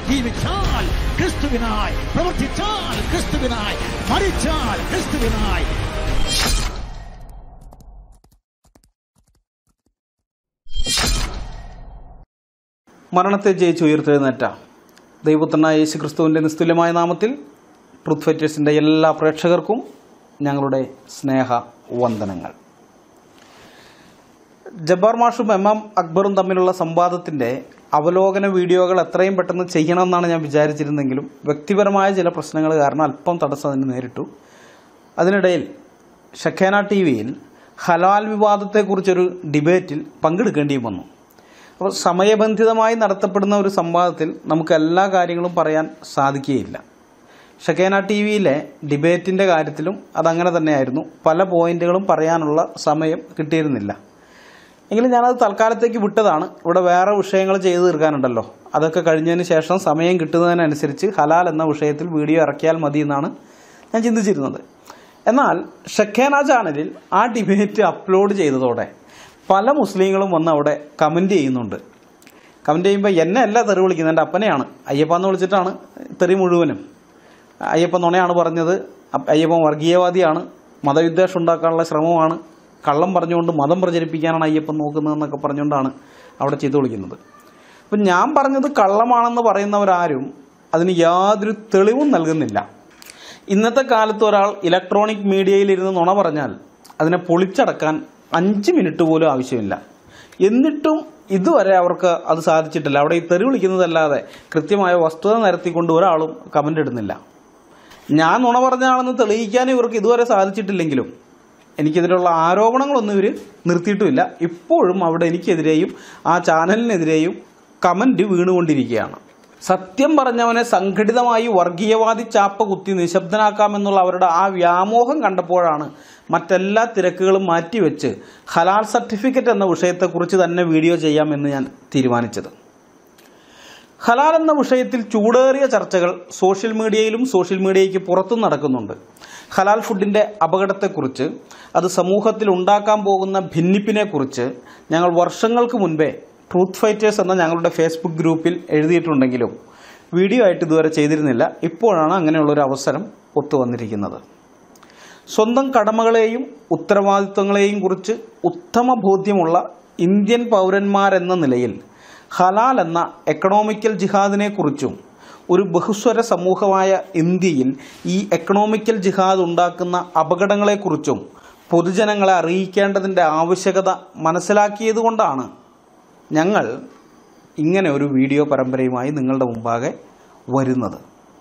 ജീവിച്ചാൽ ക്രിസ്തുവിനായി പ്രവർത്തിച്ചാൽ ക്രിസ്തുവിനായി മരിച്ചാൽ ക്രിസ്തുവിനായി മരണത്തെ ജയിച്ച് ഉയർത്തെഴുന്നേറ്റ ദൈവപുത്രനായ യേശു ക്രിസ്തുവിൻ്റെ നിസ്തുല്യമായ നാമത്തിൽ ട്രൂത്ത് ഫൈറ്റേഴ്സിൻ്റെ എല്ലാ പ്രേക്ഷകർക്കും ഞങ്ങളുടെ സ്നേഹ വന്ദനങ്ങൾ ജബ്ബാർ മാഷും എം എം അക്ബറും തമ്മിലുള്ള സംവാദത്തിൻ്റെ അവലോകന വീഡിയോകൾ എത്രയും പെട്ടെന്ന് ചെയ്യണമെന്നാണ് ഞാൻ വിചാരിച്ചിരുന്നെങ്കിലും വ്യക്തിപരമായ ചില പ്രശ്നങ്ങൾ കാരണം അല്പം തടസ്സം അതിന് നേരിട്ടു അതിനിടയിൽ ഷഖേന ടി വിയിൽ ഹലാൽ വിവാദത്തെക്കുറിച്ചൊരു ഡിബേറ്റിൽ പങ്കെടുക്കേണ്ടിയും വന്നു അപ്പോൾ സമയബന്ധിതമായി നടത്തപ്പെടുന്ന ഒരു സംവാദത്തിൽ നമുക്ക് എല്ലാ കാര്യങ്ങളും പറയാൻ സാധിക്കുകയില്ല ഷക്കേന ടി വിയിലെ ഡിബേറ്റിൻ്റെ കാര്യത്തിലും അതങ്ങനെ തന്നെയായിരുന്നു പല പോയിന്റുകളും പറയാനുള്ള സമയം കിട്ടിയിരുന്നില്ല എങ്കിലും ഞാനത് തൽക്കാലത്തേക്ക് വിട്ടതാണ് ഇവിടെ വേറെ വിഷയങ്ങൾ ചെയ്തു തീർക്കാനുണ്ടല്ലോ അതൊക്കെ കഴിഞ്ഞതിന് ശേഷം സമയം കിട്ടുന്നതിനനുസരിച്ച് ഹലാൽ എന്ന വിഷയത്തിൽ വീഡിയോ ഇറക്കിയാൽ മതി എന്നാണ് ഞാൻ ചിന്തിച്ചിരുന്നത് എന്നാൽ ഷക്കേന ചാനലിൽ ആ ഡിബേറ്റ് അപ്ലോഡ് ചെയ്തതോടെ പല മുസ്ലിങ്ങളും വന്ന് അവിടെ കമൻറ്റ് ചെയ്യുന്നുണ്ട് കമൻറ്റ് ചെയ്യുമ്പോൾ എന്നെ അല്ല തെറി വിളിക്കുന്നത് എൻ്റെ അപ്പനെയാണ് അയ്യപ്പ എന്ന് വിളിച്ചിട്ടാണ് തെറി മുഴുവനും അയ്യപ്പൻ നുണയാണ് പറഞ്ഞത് അപ്പ- അയ്യപ്പൻ വർഗീയവാദിയാണ് മതവിദ്വേഷം ഉണ്ടാക്കാനുള്ള ശ്രമമാണ് കള്ളം പറഞ്ഞുകൊണ്ട് മതം പ്രചരിപ്പിക്കാനാണ് അയ്യപ്പൻ നോക്കുന്നതെന്നൊക്കെ പറഞ്ഞുകൊണ്ടാണ് അവിടെ ചെയ്തു വിളിക്കുന്നത് അപ്പം ഞാൻ പറഞ്ഞത് കള്ളമാണെന്ന് പറയുന്നവരാരും അതിന് യാതൊരു തെളിവും നൽകുന്നില്ല ഇന്നത്തെ കാലത്ത് ഒരാൾ ഇലക്ട്രോണിക് മീഡിയയിൽ ഇരുന്ന് നുണ പറഞ്ഞാൽ അതിനെ പൊളിച്ചടക്കാൻ അഞ്ച് മിനിറ്റ് പോലും ആവശ്യമില്ല എന്നിട്ടും ഇതുവരെ അവർക്ക് അത് സാധിച്ചിട്ടില്ല അവിടെ ഈ തെറി വിളിക്കുന്നതല്ലാതെ കൃത്യമായ വസ്തുത നിരത്തിക്കൊണ്ട് ഒരാളും കമൻ്റ് ഇടുന്നില്ല ഞാൻ നുണ പറഞ്ഞാണെന്ന് തെളിയിക്കാൻ ഇവർക്ക് ഇതുവരെ സാധിച്ചിട്ടില്ലെങ്കിലും എനിക്കെതിരെയുള്ള ആരോപണങ്ങളൊന്നും ഇവർ നിർത്തിയിട്ടുമില്ല ഇപ്പോഴും അവിടെ എനിക്കെതിരെയും ആ ചാനലിനെതിരെയും കമന്റ് വീണുകൊണ്ടിരിക്കുകയാണ് സത്യം പറഞ്ഞവനെ സംഘടിതമായി വർഗീയവാദി ചാപ്പ കുത്തി നിശബ്ദനാക്കാമെന്നുള്ള അവരുടെ ആ വ്യാമോഹം കണ്ടപ്പോഴാണ് മറ്റെല്ലാ തിരക്കുകളും മാറ്റിവെച്ച് ഹലാൽ സർട്ടിഫിക്കറ്റ് എന്ന വിഷയത്തെക്കുറിച്ച് തന്നെ വീഡിയോ ചെയ്യാമെന്ന് ഞാൻ തീരുമാനിച്ചത് ഹലാൽ എന്ന വിഷയത്തിൽ ചൂടേറിയ ചർച്ചകൾ സോഷ്യൽ മീഡിയയിലും സോഷ്യൽ മീഡിയയ്ക്ക് പുറത്തും നടക്കുന്നുണ്ട് ഹലാൽ ഫുഡിന്റെ അപകടത്തെക്കുറിച്ച് അത് സമൂഹത്തിൽ ഉണ്ടാക്കാൻ പോകുന്ന ഭിന്നിപ്പിനെക്കുറിച്ച് ഞങ്ങൾ വർഷങ്ങൾക്ക് മുൻപേ ട്രൂത്ത് ഫൈറ്റേഴ്സ് എന്ന ഞങ്ങളുടെ ഫേസ്ബുക്ക് ഗ്രൂപ്പിൽ എഴുതിയിട്ടുണ്ടെങ്കിലും വീഡിയോ ആയിട്ട് ഇതുവരെ ചെയ്തിരുന്നില്ല ഇപ്പോഴാണ് അങ്ങനെയുള്ളൊരു അവസരം ഒത്തുവന്നിരിക്കുന്നത് സ്വന്തം കടമകളെയും ഉത്തരവാദിത്വങ്ങളെയും കുറിച്ച് ഉത്തമ ബോധ്യമുള്ള ഇന്ത്യൻ പൗരന്മാരെന്ന നിലയിൽ ഹലാൽ എന്ന എക്കണോമിക്കൽ ജിഹാദിനെ കുറിച്ചും ഒരു ബഹുസ്വര സമൂഹമായ ഇന്ത്യയിൽ ഈ എക്കണോമിക്കൽ ജിഹാദ് ഉണ്ടാക്കുന്ന അപകടങ്ങളെക്കുറിച്ചും പൊതുജനങ്ങളെ അറിയിക്കേണ്ടതിൻ്റെ ആവശ്യകത മനസ്സിലാക്കിയതുകൊണ്ടാണ് ഞങ്ങൾ ഇങ്ങനെ ഒരു വീഡിയോ പരമ്പരയുമായി നിങ്ങളുടെ മുമ്പാകെ വരുന്നത്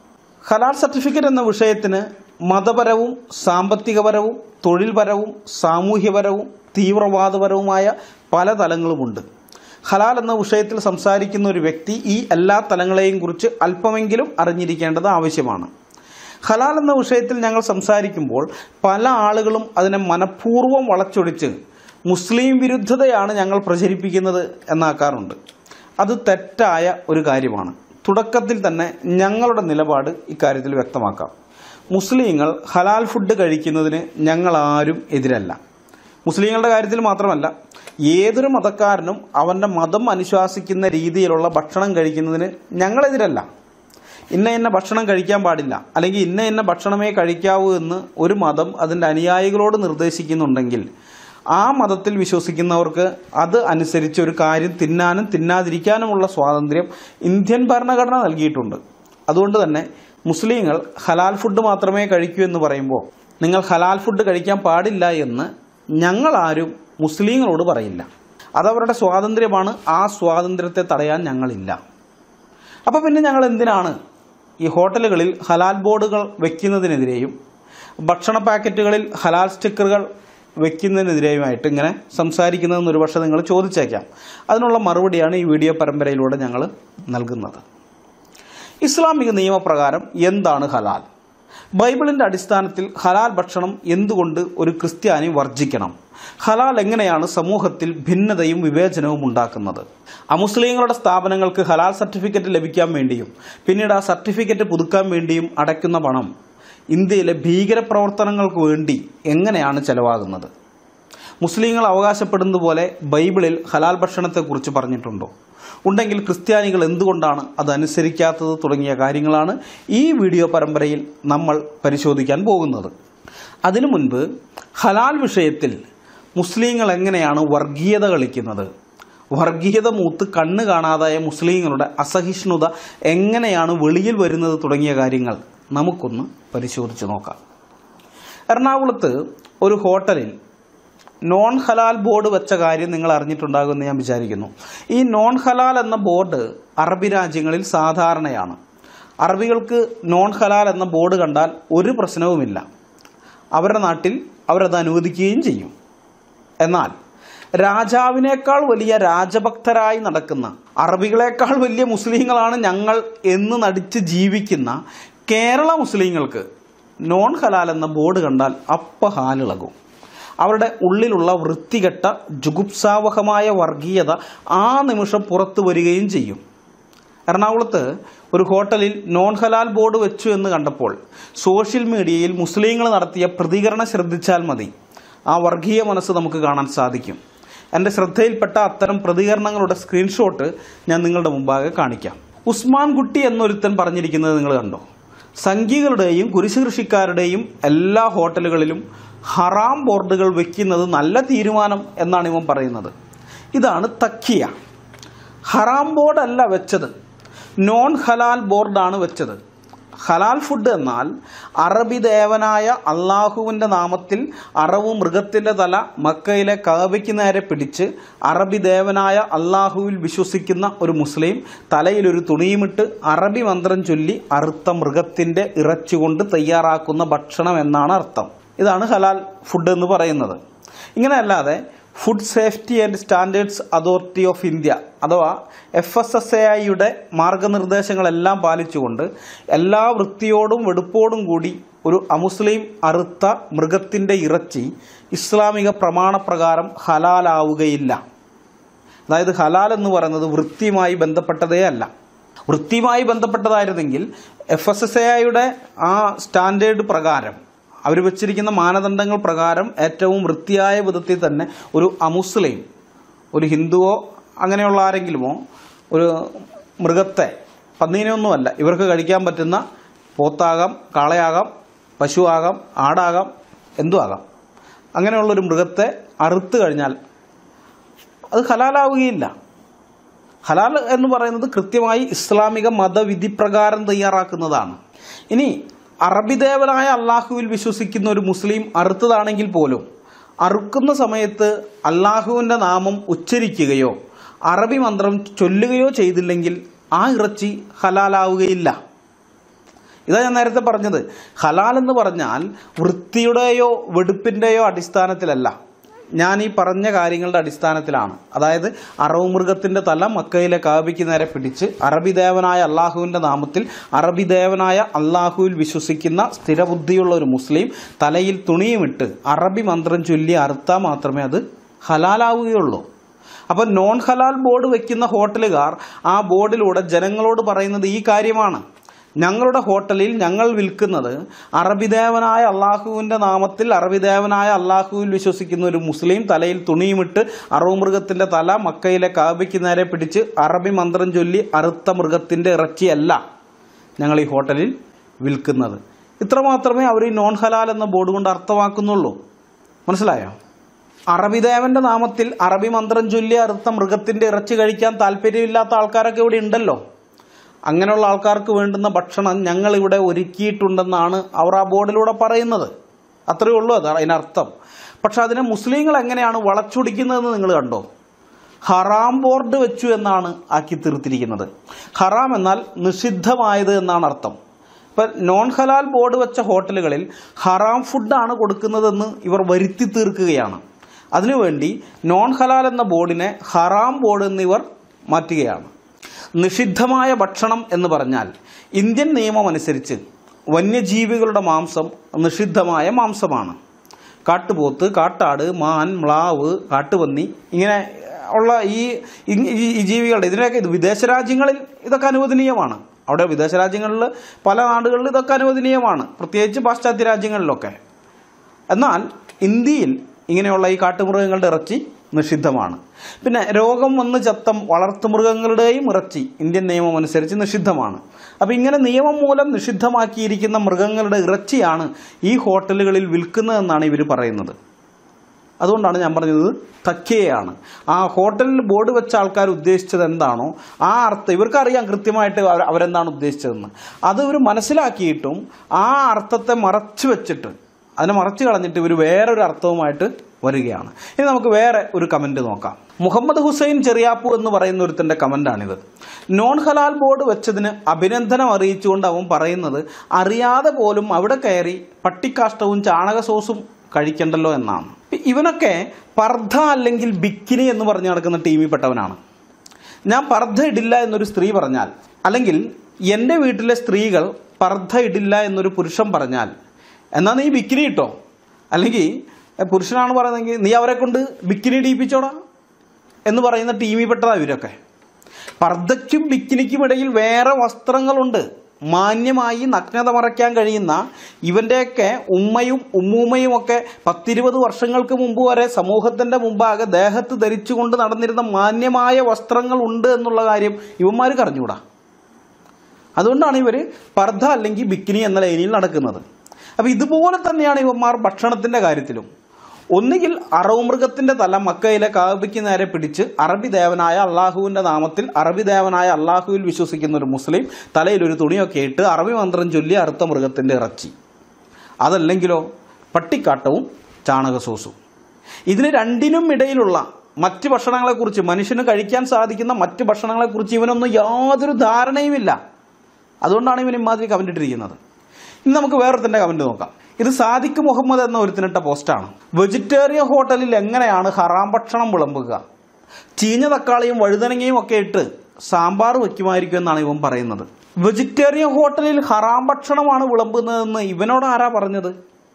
ഹലാൽ സർട്ടിഫിക്കറ്റ് എന്ന വിഷയത്തിന് മതപരവും സാമ്പത്തികപരവും തൊഴിൽപരവും സാമൂഹ്യപരവും തീവ്രവാദപരവുമായ പല തലങ്ങളുമുണ്ട് ഹലാൽ എന്ന വിഷയത്തിൽ സംസാരിക്കുന്ന ഒരു വ്യക്തി ഈ എല്ലാ തലങ്ങളെയും കുറിച്ച് അല്പമെങ്കിലും അറിഞ്ഞിരിക്കേണ്ടത് ആവശ്യമാണ് ഹലാൽ എന്ന വിഷയത്തിൽ ഞങ്ങൾ സംസാരിക്കുമ്പോൾ പല ആളുകളും അതിനെ മനഃപൂർവ്വം വളച്ചൊടിച്ച് മുസ്ലിം വിരുദ്ധതയാണ് ഞങ്ങൾ പ്രചരിപ്പിക്കുന്നത് എന്നാക്കാറുണ്ട് അത് തെറ്റായ ഒരു കാര്യമാണ് തുടക്കത്തിൽ തന്നെ ഞങ്ങളുടെ നിലപാട് ഇക്കാര്യത്തിൽ വ്യക്തമാക്കാം മുസ്ലിങ്ങൾ ഹലാൽ ഫുഡ് കഴിക്കുന്നതിന് ഞങ്ങൾ ആരും എതിരല്ല മുസ്ലിങ്ങളുടെ കാര്യത്തിൽ മാത്രമല്ല ഏതൊരു മതക്കാരനും അവൻ്റെ മതം അനുശാസിക്കുന്ന രീതിയിലുള്ള ഭക്ഷണം കഴിക്കുന്നതിന് ഞങ്ങളെതിരല്ല ഇന്ന ഇന്ന ഭക്ഷണം കഴിക്കാൻ പാടില്ല അല്ലെങ്കിൽ ഇന്ന ഇന്ന ഭക്ഷണമേ കഴിക്കാവൂ എന്ന് ഒരു മതം അതിൻ്റെ അനുയായികളോട് നിർദ്ദേശിക്കുന്നുണ്ടെങ്കിൽ ആ മതത്തിൽ വിശ്വസിക്കുന്നവർക്ക് അത് അനുസരിച്ച് ഒരു കാര്യം തിന്നാനും തിന്നാതിരിക്കാനുമുള്ള സ്വാതന്ത്ര്യം ഇന്ത്യൻ ഭരണഘടന നൽകിയിട്ടുണ്ട് അതുകൊണ്ട് തന്നെ മുസ്ലിങ്ങൾ ഹലാൽ ഫുഡ് മാത്രമേ കഴിക്കൂ എന്ന് പറയുമ്പോൾ നിങ്ങൾ ഹലാൽ ഫുഡ് കഴിക്കാൻ പാടില്ല എന്ന് ഞങ്ങളാരും മുസ്ലിങ്ങളോട് പറയില്ല അതവരുടെ സ്വാതന്ത്ര്യമാണ് ആ സ്വാതന്ത്ര്യത്തെ തടയാൻ ഞങ്ങളില്ല അപ്പോൾ പിന്നെ ഞങ്ങൾ എന്തിനാണ് ഈ ഹോട്ടലുകളിൽ ഹലാൽ ബോർഡുകൾ വെക്കുന്നതിനെതിരെയും ഭക്ഷണ പാക്കറ്റുകളിൽ ഹലാൽ സ്റ്റിക്കറുകൾ വെക്കുന്നതിനെതിരെയുമായിട്ട് ഇങ്ങനെ സംസാരിക്കുന്നതെന്ന് ഒരു പക്ഷേ നിങ്ങൾ ചോദിച്ചേക്കാം അതിനുള്ള മറുപടിയാണ് ഈ വീഡിയോ പരമ്പരയിലൂടെ ഞങ്ങൾ നൽകുന്നത് ഇസ്ലാമിക നിയമപ്രകാരം എന്താണ് ഹലാൽ ബൈബിളിന്റെ അടിസ്ഥാനത്തിൽ ഹലാൽ ഭക്ഷണം എന്തുകൊണ്ട് ഒരു ക്രിസ്ത്യാനി വർജിക്കണം ഹലാൽ എങ്ങനെയാണ് സമൂഹത്തിൽ ഭിന്നതയും വിവേചനവും ഉണ്ടാക്കുന്നത് അമുസ്ലിങ്ങളുടെ സ്ഥാപനങ്ങൾക്ക് ഹലാൽ സർട്ടിഫിക്കറ്റ് ലഭിക്കാൻ വേണ്ടിയും പിന്നീട് ആ സർട്ടിഫിക്കറ്റ് പുതുക്കാൻ വേണ്ടിയും അടയ്ക്കുന്ന പണം ഇന്ത്യയിലെ ഭീകരപ്രവർത്തനങ്ങൾക്ക് വേണ്ടി എങ്ങനെയാണ് ചെലവാകുന്നത് മുസ്ലിങ്ങൾ അവകാശപ്പെടുന്നത് പോലെ ബൈബിളിൽ ഹലാൽ ഭക്ഷണത്തെക്കുറിച്ച് പറഞ്ഞിട്ടുണ്ടോ ഉണ്ടെങ്കിൽ ക്രിസ്ത്യാനികൾ എന്തുകൊണ്ടാണ് അത് അനുസരിക്കാത്തത് തുടങ്ങിയ കാര്യങ്ങളാണ് ഈ വീഡിയോ പരമ്പരയിൽ നമ്മൾ പരിശോധിക്കാൻ പോകുന്നത് അതിനു മുൻപ് ഹലാൽ വിഷയത്തിൽ മുസ്ലിങ്ങൾ എങ്ങനെയാണ് വർഗീയത കളിക്കുന്നത് വർഗീയത മൂത്ത് കണ്ണ് കാണാതായ മുസ്ലിങ്ങളുടെ അസഹിഷ്ണുത എങ്ങനെയാണ് വെളിയിൽ വരുന്നത് തുടങ്ങിയ കാര്യങ്ങൾ നമുക്കൊന്ന് പരിശോധിച്ച് നോക്കാം എറണാകുളത്ത് ഒരു ഹോട്ടലിൽ നോൺ ഹലാൽ ബോർഡ് വെച്ച കാര്യം നിങ്ങൾ അറിഞ്ഞിട്ടുണ്ടാകുമെന്ന് ഞാൻ വിചാരിക്കുന്നു ഈ നോൺ ഹലാൽ എന്ന ബോർഡ് അറബി രാജ്യങ്ങളിൽ സാധാരണയാണ് അറബികൾക്ക് നോൺ ഹലാൽ എന്ന ബോർഡ് കണ്ടാൽ ഒരു പ്രശ്നവുമില്ല അവരുടെ നാട്ടിൽ അവരത് അനുവദിക്കുകയും ചെയ്യും എന്നാൽ രാജാവിനേക്കാൾ വലിയ രാജഭക്തരായി നടക്കുന്ന അറബികളെക്കാൾ വലിയ മുസ്ലിങ്ങളാണ് ഞങ്ങൾ എന്ന് നടിച്ച് ജീവിക്കുന്ന കേരള മുസ്ലിങ്ങൾക്ക് നോൺ ഹലാൽ എന്ന ബോർഡ് കണ്ടാൽ അപ്പ ഹാലിളകും അവരുടെ ഉള്ളിലുള്ള വൃത്തികെട്ട ജുഗുപ്സാവഹമായ വർഗീയത ആ നിമിഷം പുറത്തു വരികയും ചെയ്യും എറണാകുളത്ത് ഒരു ഹോട്ടലിൽ നോൺ ഹലാൽ ബോർഡ് വെച്ചു എന്ന് കണ്ടപ്പോൾ സോഷ്യൽ മീഡിയയിൽ മുസ്ലിങ്ങൾ നടത്തിയ പ്രതികരണം ശ്രദ്ധിച്ചാൽ മതി ആ വർഗീയ മനസ്സ് നമുക്ക് കാണാൻ സാധിക്കും എൻ്റെ ശ്രദ്ധയിൽപ്പെട്ട അത്തരം പ്രതികരണങ്ങളുടെ സ്ക്രീൻഷോട്ട് ഞാൻ നിങ്ങളുടെ മുമ്പാകെ കാണിക്കാം ഉസ്മാൻ കുട്ടി എന്നൊരുത്തൻ പറഞ്ഞിരിക്കുന്നത് നിങ്ങൾ കണ്ടോ സംഘികളുടെയും കുരിശ് കൃഷിക്കാരുടെയും എല്ലാ ഹോട്ടലുകളിലും ഹറാം ബോർഡുകൾ വെക്കുന്നത് നല്ല തീരുമാനം എന്നാണ് ഇവൻ പറയുന്നത് ഇതാണ് തക്കിയ ഹറാം ബോർഡല്ല വെച്ചത് നോൺ ഹലാൽ ബോർഡാണ് വെച്ചത് ഹലാൽ ഫുഡ് എന്നാൽ അറബി ദേവനായ അള്ളാഹുവിൻ്റെ നാമത്തിൽ അറവ് മൃഗത്തിൻ്റെ തല മക്കയിലെ കാബയ്ക്ക് നേരെ പിടിച്ച് അറബി ദേവനായ അള്ളാഹുവിൽ വിശ്വസിക്കുന്ന ഒരു മുസ്ലിം തലയിൽ ഒരു തുണിയുമിട്ട് അറബി മന്ത്രം ചൊല്ലി അറുത്ത മൃഗത്തിൻ്റെ ഇറച്ചി കൊണ്ട് തയ്യാറാക്കുന്ന ഭക്ഷണം എന്നാണ് അർത്ഥം ഇതാണ് ഹലാൽ ഫുഡ് എന്ന് പറയുന്നത് ഇങ്ങനെയല്ലാതെ food safety and standards authority of India അഥവാ എഫ് എസ് എസ് എ ഐയുടെ മാർഗനിർദ്ദേശങ്ങളെല്ലാം പാലിച്ചുകൊണ്ട് എല്ലാ വൃത്തിയോടും വെടുപ്പോടും കൂടി ഒരു അമുസ്ലിം അറുത്ത മൃഗത്തിൻ്റെ ഇറച്ചി ഇസ്ലാമിക പ്രമാണപ്രകാരം ഹലാലാവുകയില്ല അതായത് ഹലാൽ എന്ന് പറയുന്നത് വൃത്തിയുമായി ബന്ധപ്പെട്ടതേ അല്ല വൃത്തിയുമായി ബന്ധപ്പെട്ടതായിരുന്നെങ്കിൽ എഫ് എസ് എസ് എ ഐയുടെ ആ സ്റ്റാൻഡേർഡ് പ്രകാരം അവർ വെച്ചിരിക്കുന്ന മാനദണ്ഡങ്ങൾ പ്രകാരം ഏറ്റവും വൃത്തിയായ വിധത്തിൽ തന്നെ ഒരു അമുസ്ലിം ഒരു ഹിന്ദുവോ അങ്ങനെയുള്ള ആരെങ്കിലുമോ ഒരു മൃഗത്തെ പന്നീനൊന്നുമല്ല ഇവർക്ക് കഴിക്കാൻ പറ്റുന്ന പോത്താകാം കാളയാകാം പശുവാകാം ആടാകാം എന്തും ആകാം അങ്ങനെയുള്ളൊരു മൃഗത്തെ അറുത്ത് കഴിഞ്ഞാൽ അത് ഹലാലാവുകയില്ല ഹലാൽ എന്ന് പറയുന്നത് കൃത്യമായി ഇസ്ലാമിക മതവിധി പ്രകാരം തയ്യാറാക്കുന്നതാണ് ഇനി അറബി ദേവനായ അള്ളാഹുവിൽ വിശ്വസിക്കുന്ന ഒരു മുസ്ലിം അറുത്തതാണെങ്കിൽ പോലും അറുക്കുന്ന സമയത്ത് അള്ളാഹുവിൻ്റെ നാമം ഉച്ചരിക്കുകയോ അറബി മന്ത്രം ചൊല്ലുകയോ ചെയ്തില്ലെങ്കിൽ ആ ഇറച്ചി ഹലാലാവുകയില്ല ഇതാ ഞാൻ നേരത്തെ പറഞ്ഞത് ഹലാൽ എന്ന് പറഞ്ഞാൽ വൃത്തിയുടെയോ വെടുപ്പിൻ്റെയോ അടിസ്ഥാനത്തിലല്ല ഞാൻ ഈ പറഞ്ഞ കാര്യങ്ങളുടെ അടിസ്ഥാനത്തിലാണ് അതായത് അറവ് മൃഗത്തിന്റെ തല മക്കയിലെ കാബിക്ക് നേരെ പിടിച്ച് അറബി ദേവനായ അള്ളാഹുവിന്റെ നാമത്തിൽ അറബി ദേവനായ അള്ളാഹുവിൽ വിശ്വസിക്കുന്ന സ്ഥിരബുദ്ധിയുള്ള ഒരു മുസ്ലിം തലയിൽ തുണിയുമിട്ട് അറബി മന്ത്രം ചൊല്ലി അറുത്താൽ മാത്രമേ അത് ഹലാലാവുകയുള്ളൂ അപ്പോൾ നോൺ ഹലാൽ ബോർഡ് വെക്കുന്ന ഹോട്ടലുകാർ ആ ബോർഡിലൂടെ ജനങ്ങളോട് പറയുന്നത് ഈ കാര്യമാണ് ഞങ്ങളുടെ ഹോട്ടലിൽ ഞങ്ങൾ വിൽക്കുന്നത് അറബിദേവനായ അള്ളാഹുവിന്റെ നാമത്തിൽ അറബിദേവനായ അള്ളാഹുവിൽ വിശ്വസിക്കുന്ന ഒരു മുസ്ലിം തലയിൽ തുണിയുമിട്ട് അറവ് മൃഗത്തിന്റെ തല മക്കയിലെ കാബയ്ക്ക് നേരെ പിടിച്ച് അറബി മന്ത്രം ചൊല്ലി അറുത്ത മൃഗത്തിന്റെ ഇറച്ചിയല്ല ഞങ്ങൾ ഈ ഹോട്ടലിൽ വിൽക്കുന്നത് ഇത്ര മാത്രമേ അവർ ഈ നോൺ ഹലാൽ എന്ന ബോർഡ് കൊണ്ട് അർത്ഥമാക്കുന്നുള്ളൂ മനസ്സിലായോ അറബിദേവന്റെ നാമത്തിൽ അറബി മന്ത്രം ചൊല്ലി അറുത്ത മൃഗത്തിന്റെ ഇറച്ചി കഴിക്കാൻ താല്പര്യമില്ലാത്ത ആൾക്കാരൊക്കെ ഇവിടെ ഉണ്ടല്ലോ അങ്ങനെയുള്ള ആൾക്കാർക്ക് വേണ്ടുന്ന ഭക്ഷണം ഞങ്ങൾ ഇവിടെ ഒരുക്കിയിട്ടുണ്ടെന്നാണ് അവർ ആ ബോർഡിലൂടെ പറയുന്നത് അത്രയേ ഉള്ളൂ അത് അതിനർത്ഥം പക്ഷെ അതിനെ മുസ്ലിങ്ങൾ എങ്ങനെയാണ് വളച്ചൊടിക്കുന്നതെന്ന് നിങ്ങൾ കണ്ടോ ഹറാം ബോർഡ് വെച്ചു എന്നാണ് ആക്കി തീർത്തിരിക്കുന്നത് ഹറാം എന്നാൽ നിഷിദ്ധമായത് എന്നാണ് അർത്ഥം ഇപ്പം നോൺ ഹലാൽ ബോർഡ് വെച്ച ഹോട്ടലുകളിൽ ഹറാം ഫുഡാണ് കൊടുക്കുന്നതെന്ന് ഇവർ വരുത്തി തീർക്കുകയാണ് അതിനുവേണ്ടി നോൺ ഹലാൽ എന്ന ബോർഡിനെ ഹറാം ബോർഡ് എന്നിവർ മാറ്റുകയാണ് നിഷിദ്ധമായ ഭക്ഷണം എന്ന് പറഞ്ഞാൽ ഇന്ത്യൻ നിയമം അനുസരിച്ച് വന്യജീവികളുടെ മാംസം നിഷിദ്ധമായ മാംസമാണ് കാട്ടുപോത്ത് കാട്ടാട് മാൻ മ്ലാവ് കാട്ടുപന്നി ഇങ്ങനെ ഉള്ള ഈ ഈ- ഈ ജീവികളുടെ ഇതിനൊക്കെ ഇത് വിദേശ രാജ്യങ്ങളിൽ ഇതൊക്കെ അനുവദനീയമാണ് അവിടെ വിദേശ രാജ്യങ്ങളിൽ പല നാടുകളിൽ ഇതൊക്കെ അനുവദനീയമാണ് പ്രത്യേകിച്ച് പാശ്ചാത്യ രാജ്യങ്ങളിലൊക്കെ എന്നാൽ ഇന്ത്യയിൽ ഇങ്ങനെയുള്ള ഈ കാട്ടുമൃഗങ്ങളുടെ ഇറച്ചി നിഷിദ്ധമാണ് പിന്നെ രോഗം വന്ന് ചത്തം വളർത്തുമൃഗങ്ങളുടെയും ഇറച്ചി ഇന്ത്യൻ നിയമം അനുസരിച്ച് നിഷിദ്ധമാണ് അപ്പം ഇങ്ങനെ നിയമം മൂലം നിഷിദ്ധമാക്കിയിരിക്കുന്ന മൃഗങ്ങളുടെ ഇറച്ചിയാണ് ഈ ഹോട്ടലുകളിൽ വിൽക്കുന്നതെന്നാണ് ഇവർ പറയുന്നത് അതുകൊണ്ടാണ് ഞാൻ പറഞ്ഞത് തക്കിയയാണ് ആ ഹോട്ടലിൽ ബോർഡ് വെച്ച ആൾക്കാർ ഉദ്ദേശിച്ചത് എന്താണോ ആ അർത്ഥം ഇവർക്കറിയാം കൃത്യമായിട്ട് അവർ അവരെന്താണ് ഉദ്ദേശിച്ചതെന്ന് അത് ഇവർ മനസ്സിലാക്കിയിട്ടും ആ അർത്ഥത്തെ മറച്ചു വെച്ചിട്ട് അതിനെ മറച്ചു കളഞ്ഞിട്ട് ഇവർ വേറൊരു അർത്ഥവുമായിട്ട് വരികയാണ് ഇനി നമുക്ക് വേറെ ഒരു കമന്റ് നോക്കാം മുഹമ്മദ് ഹുസൈൻ ചെറിയാപ്പു എന്ന് പറയുന്ന ഒരുത്തന്റെ കമന്റാണിത് നോൺ ഹലാൽ ബോർഡ് വെച്ചതിന് അഭിനന്ദനം അറിയിച്ചുകൊണ്ട് അവൻ പറയുന്നത് അറിയാതെ പോലും അവിടെ കയറി പട്ടിക്കാഷ്ടവും ചാണക സോസും കഴിക്കണ്ടല്ലോ എന്നാണ് ഇവനൊക്കെ പർദ്ധ അല്ലെങ്കിൽ ബിക്കിനി എന്ന് പറഞ്ഞു നടക്കുന്ന ടീമിൽപ്പെട്ടവനാണ് ഞാൻ പർദ്ധ ഇടില്ല എന്നൊരു സ്ത്രീ പറഞ്ഞാൽ അല്ലെങ്കിൽ എൻ്റെ വീട്ടിലെ സ്ത്രീകൾ പർദ്ധ ഇടില്ല എന്നൊരു പുരുഷൻ പറഞ്ഞാൽ എന്നാ നീ ബിക്കിനി ഇട്ടോ അല്ലെങ്കിൽ എ, പുരുഷനാണ് പറയുന്നതെങ്കിൽ നീ അവരെ കൊണ്ട് ബിക്കിനി ഇടിയിപ്പിച്ചോടാ എന്ന് പറയുന്ന ടീമിൽപ്പെട്ടതാ ഇവരൊക്കെ പർദ്ദയ്ക്കും ബിക്കിനിക്കും ഇടയിൽ വേറെ വസ്ത്രങ്ങളുണ്ട് മാന്യമായി നഗ്നത മറയ്ക്കാൻ കഴിയുന്ന ഇവന്റെയൊക്കെ ഉമ്മയും ഉമ്മൂമ്മയും ഒക്കെ പത്തിരുപത് വർഷങ്ങൾക്ക് മുമ്പ് വരെ സമൂഹത്തിന്റെ മുമ്പാകെ ദേഹത്ത് ധരിച്ചുകൊണ്ട് നടന്നിരുന്ന മാന്യമായ വസ്ത്രങ്ങൾ ഉണ്ട് എന്നുള്ള കാര്യം ഇവന്മാർക്ക് അറിഞ്ഞൂടാ അതുകൊണ്ടാണ് ഇവർ പർദ്ദ അല്ലെങ്കിൽ ബിക്കിനി എന്ന ലൈനിൽ നടക്കുന്നത് അപ്പൊ ഇതുപോലെ തന്നെയാണ് ഇവന്മാർ ഭക്ഷണത്തിന്റെ കാര്യത്തിലും ഒന്നുകിൽ അറവുമൃഗത്തിന്റെ തല മക്കയിലെ കാബയ്ക്ക് നേരെ പിടിച്ച് അറബി ദേവനായ അള്ളാഹുവിന്റെ നാമത്തിൽ അറബി ദേവനായ അള്ളാഹുവിൽ വിശ്വസിക്കുന്ന ഒരു മുസ്ലിം തലയിൽ ഒരു തുണിയൊക്കെ ഇട്ട് അറബി മന്ത്രം ചൊല്ലി അറുത്ത മൃഗത്തിന്റെ ഇറച്ചി അതല്ലെങ്കിലോ പട്ടിക്കാട്ടവും ചാണകസോസും ഇതിന് രണ്ടിനും ഇടയിലുള്ള മറ്റ് ഭക്ഷണങ്ങളെക്കുറിച്ച് മനുഷ്യന് കഴിക്കാൻ സാധിക്കുന്ന മറ്റ് ഭക്ഷണങ്ങളെക്കുറിച്ച് ഇവനൊന്നും യാതൊരു ധാരണയുമില്ല അതുകൊണ്ടാണ് ഇവൻ ഇമാതിരി കമന്റ് ഇട്ടിരിക്കുന്നത് ഇനി നമുക്ക് വേറൊരുത്തന്റെ കമന്റ് നോക്കാം ഇത് സാദിഖ് മുഹമ്മദ് എന്ന ഒരുത്തിനിട്ട പോസ്റ്റാണ് വെജിറ്റേറിയൻ ഹോട്ടലിൽ എങ്ങനെയാണ് ഹറാം ഭക്ഷണം വിളമ്പുക ചീഞ്ഞ തക്കാളിയും വഴുതനങ്ങയും ഒക്കെ ഇട്ട് സാമ്പാർ വെക്കുമായിരിക്കും എന്നാണ് ഇവൻ പറയുന്നത് വെജിറ്റേറിയൻ ഹോട്ടലിൽ ഹറാം ഭക്ഷണമാണ് വിളമ്പുന്നതെന്ന് ഇവനോട് ആരാ പറഞ്ഞത്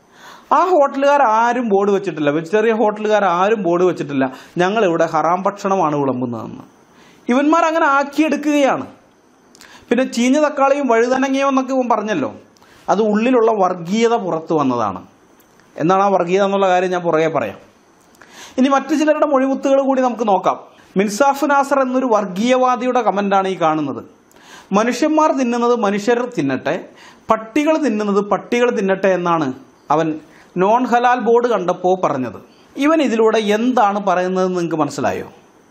ആ ഹോട്ടലുകാർ ആരും ബോർഡ് വെച്ചിട്ടില്ല വെജിറ്റേറിയൻ ഹോട്ടലുകാർ ആരും ബോർഡ് വെച്ചിട്ടില്ല ഞങ്ങൾ ഇവിടെ ഹറാം ഭക്ഷണമാണ് വിളമ്പുന്നതെന്ന് ഇവന്മാർ അങ്ങനെ ആക്കിയെടുക്കുകയാണ് പിന്നെ ചീഞ്ഞ തക്കാളിയും വഴുതനങ്ങയും എന്നൊക്കെ ഇവൻ പറഞ്ഞല്ലോ അത് ഉള്ളിലുള്ള വർഗീയത പുറത്തു വന്നതാണ് എന്നാണ് ആ വർഗീയത എന്നുള്ള കാര്യം ഞാൻ പുറകെ പറയാം ഇനി മറ്റു ചിലരുടെ മൊഴിമുത്തുകൾ കൂടി നമുക്ക് നോക്കാം മിൻസാഫ് നാസർ എന്നൊരു വർഗീയവാദിയുടെ കമന്റാണ് ഈ കാണുന്നത് മനുഷ്യന്മാർ തിന്നുന്നത് മനുഷ്യർ തിന്നട്ടെ പട്ടികൾ തിന്നുന്നത് പട്ടികൾ തിന്നട്ടെ എന്നാണ് അവൻ നോൺ ഹലാൽ ബോർഡ് കണ്ടപ്പോൾ പറഞ്ഞത് ഇവൻ ഇതിലൂടെ എന്താണ് പറയുന്നതെന്ന് നിങ്ങൾക്ക് മനസ്സിലായോ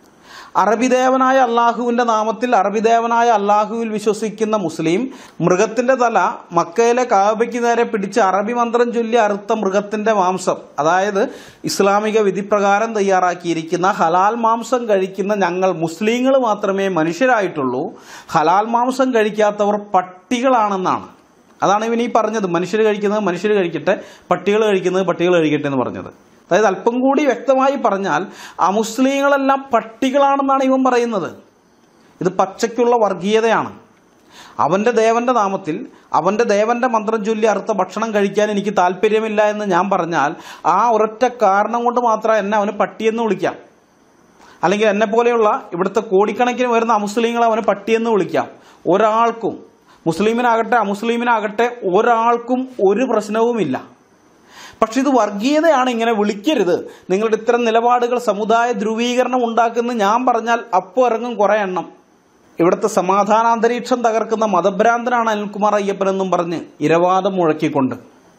അറബിദേവനായ അള്ളാഹുവിന്റെ നാമത്തിൽ അറബിദേവനായ അള്ളാഹുവിൽ വിശ്വസിക്കുന്ന മുസ്ലിം മൃഗത്തിന്റെ തല മക്കയിലെ കാബയ്ക്ക് നേരെ പിടിച്ച് അറബി മന്ത്രം ചൊല്ലി അറുത്ത മൃഗത്തിന്റെ മാംസം അതായത് ഇസ്ലാമിക വിധിപ്രകാരം തയ്യാറാക്കിയിരിക്കുന്ന ഹലാൽ മാംസം കഴിക്കുന്ന ഞങ്ങൾ മുസ്ലിങ്ങൾ മാത്രമേ മനുഷ്യരായിട്ടുള്ളൂ ഹലാൽ മാംസം കഴിക്കാത്തവർ പട്ടികളാണെന്നാണ് അതാണ് ഇവൻ ഈ പറഞ്ഞത് മനുഷ്യർ കഴിക്കുന്നത് മനുഷ്യർ കഴിക്കട്ടെ പട്ടികൾ കഴിക്കുന്നത് പട്ടികൾ കഴിക്കട്ടെ എന്ന് പറഞ്ഞത് അതായത് അല്പം കൂടി വ്യക്തമായി പറഞ്ഞാൽ അമുസ്ലിങ്ങളെല്ലാം പട്ടികളാണെന്നാണ് ഇവൻ പറയുന്നത് ഇത് പച്ചയ്ക്കുള്ള വർഗീയതയാണ് അവന്റെ ദേവന്റെ നാമത്തിൽ അവന്റെ ദേവന്റെ മന്ത്രം ചൊല്ലി അറുത്ത ഭക്ഷണം കഴിക്കാൻ എനിക്ക് താല്പര്യമില്ല എന്ന് ഞാൻ പറഞ്ഞാൽ ആ ഒരൊറ്റ കാരണം കൊണ്ട് മാത്രം എന്നെ അവന് പട്ടിയെന്ന് വിളിക്കാം അല്ലെങ്കിൽ എന്നെ പോലെയുള്ള ഇവിടുത്തെ കോടിക്കണക്കിന് വരുന്ന അമുസ്ലിങ്ങളെ അവന് പട്ടിയെന്ന് വിളിക്കാം ഒരാൾക്കും മുസ്ലിമിനാകട്ടെ അമുസ്ലിമിനാകട്ടെ ഒരാൾക്കും ഒരു പ്രശ്നവുമില്ല പക്ഷെ ഇത് വർഗീയതയാണ് ഇങ്ങനെ വിളിക്കരുത് നിങ്ങളുടെ ഇത്തരം നിലപാടുകൾ സമുദായ ധ്രുവീകരണം ഉണ്ടാക്കുന്ന ഞാൻ പറഞ്ഞാൽ അപ്പോൾ ഇറങ്ങും കുറെ എണ്ണം ഇവിടുത്തെ സമാധാനാന്തരീക്ഷം തകർക്കുന്ന മതഭ്രാന്തനാണ് അനിൽകുമാർ അയ്യപ്പൻ എന്നും പറഞ്ഞ് ഇരവാദം മുഴക്കിക്കൊണ്ട്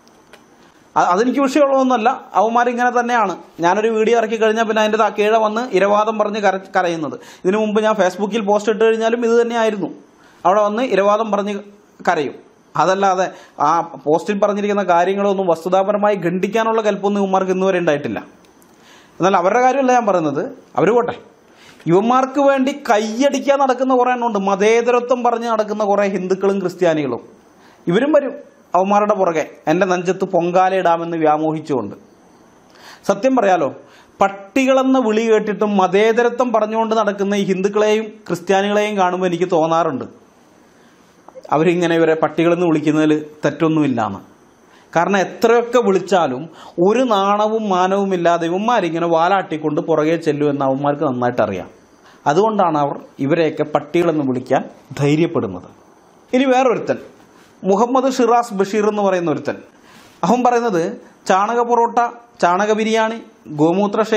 അ- അതെനിക്ക് വിഷയമുള്ളതൊന്നുമല്ല അവന്മാരിങ്ങനെ തന്നെയാണ് ഞാനൊരു വീഡിയോ ഇറക്കി കഴിഞ്ഞാൽ പിന്നെ അതിൻ്റെ കീഴെ വന്ന് ഇരവാദം പറഞ്ഞ് കര കരയുന്നത് ഇതിനു മുമ്പ് ഞാൻ ഫേസ്ബുക്കിൽ പോസ്റ്റ് ഇട്ട് കഴിഞ്ഞാലും ഇത് തന്നെയായിരുന്നു അവിടെ വന്ന് ഇരവാദം പറഞ്ഞ് കരയും അതല്ലാതെ ആ പോസ്റ്റിൽ പറഞ്ഞിരിക്കുന്ന കാര്യങ്ങളൊന്നും വസ്തുതാപരമായി ഖണ്ഡിക്കാനുള്ള കൽപ്പൊന്നും ഇവന്മാർക്ക് ഇന്നുവരെ ഉണ്ടായിട്ടില്ല എന്നാൽ അവരുടെ കാര്യമല്ല ഞാൻ പറയുന്നത് അവർ പോട്ടെ യുവന്മാർക്ക് വേണ്ടി കൈയടിക്കാൻ നടക്കുന്ന കുറേ എണ്ണമുണ്ട് മതേതരത്വം പറഞ്ഞ് നടക്കുന്ന കുറേ ഹിന്ദുക്കളും ക്രിസ്ത്യാനികളും ഇവരും വരും അവന്മാരുടെ പുറകെ എൻ്റെ നെഞ്ചത്ത് പൊങ്കാലയിടാമെന്ന് വ്യാമോഹിച്ചുകൊണ്ട് സത്യം പറയാലോ പട്ടികളെന്ന വിളി കേട്ടിട്ടും മതേതരത്വം പറഞ്ഞുകൊണ്ട് നടക്കുന്ന ഈ ഹിന്ദുക്കളെയും ക്രിസ്ത്യാനികളെയും കാണുമ്പോൾ എനിക്ക് തോന്നാറുണ്ട് അവരിങ്ങനെ ഇവരെ പട്ടികളെന്ന് വിളിക്കുന്നതിൽ തെറ്റൊന്നുമില്ലാന്ന് കാരണം എത്രയൊക്കെ വിളിച്ചാലും ഒരു നാണവും മാനവും ഇല്ലാതെ ഇവന്മാരിങ്ങനെ വാലാട്ടിക്കൊണ്ട് പുറകെ ചെല്ലുമെന്ന് അവന്മാർക്ക് നന്നായിട്ട് അറിയാം അതുകൊണ്ടാണ് അവർ ഇവരെയൊക്കെ പട്ടികളെന്ന് വിളിക്കാൻ ധൈര്യപ്പെടുന്നത് ഇനി വേറൊരുത്തൻ മുഹമ്മദ് ഷിറാസ് ബഷീർ എന്ന് പറയുന്ന ഒരുത്തൻ അവൻ പറയുന്നത് ചാണക പൊറോട്ട ചാണക ബിരിയാണി ഗോമൂത്ര ഷേക്ക്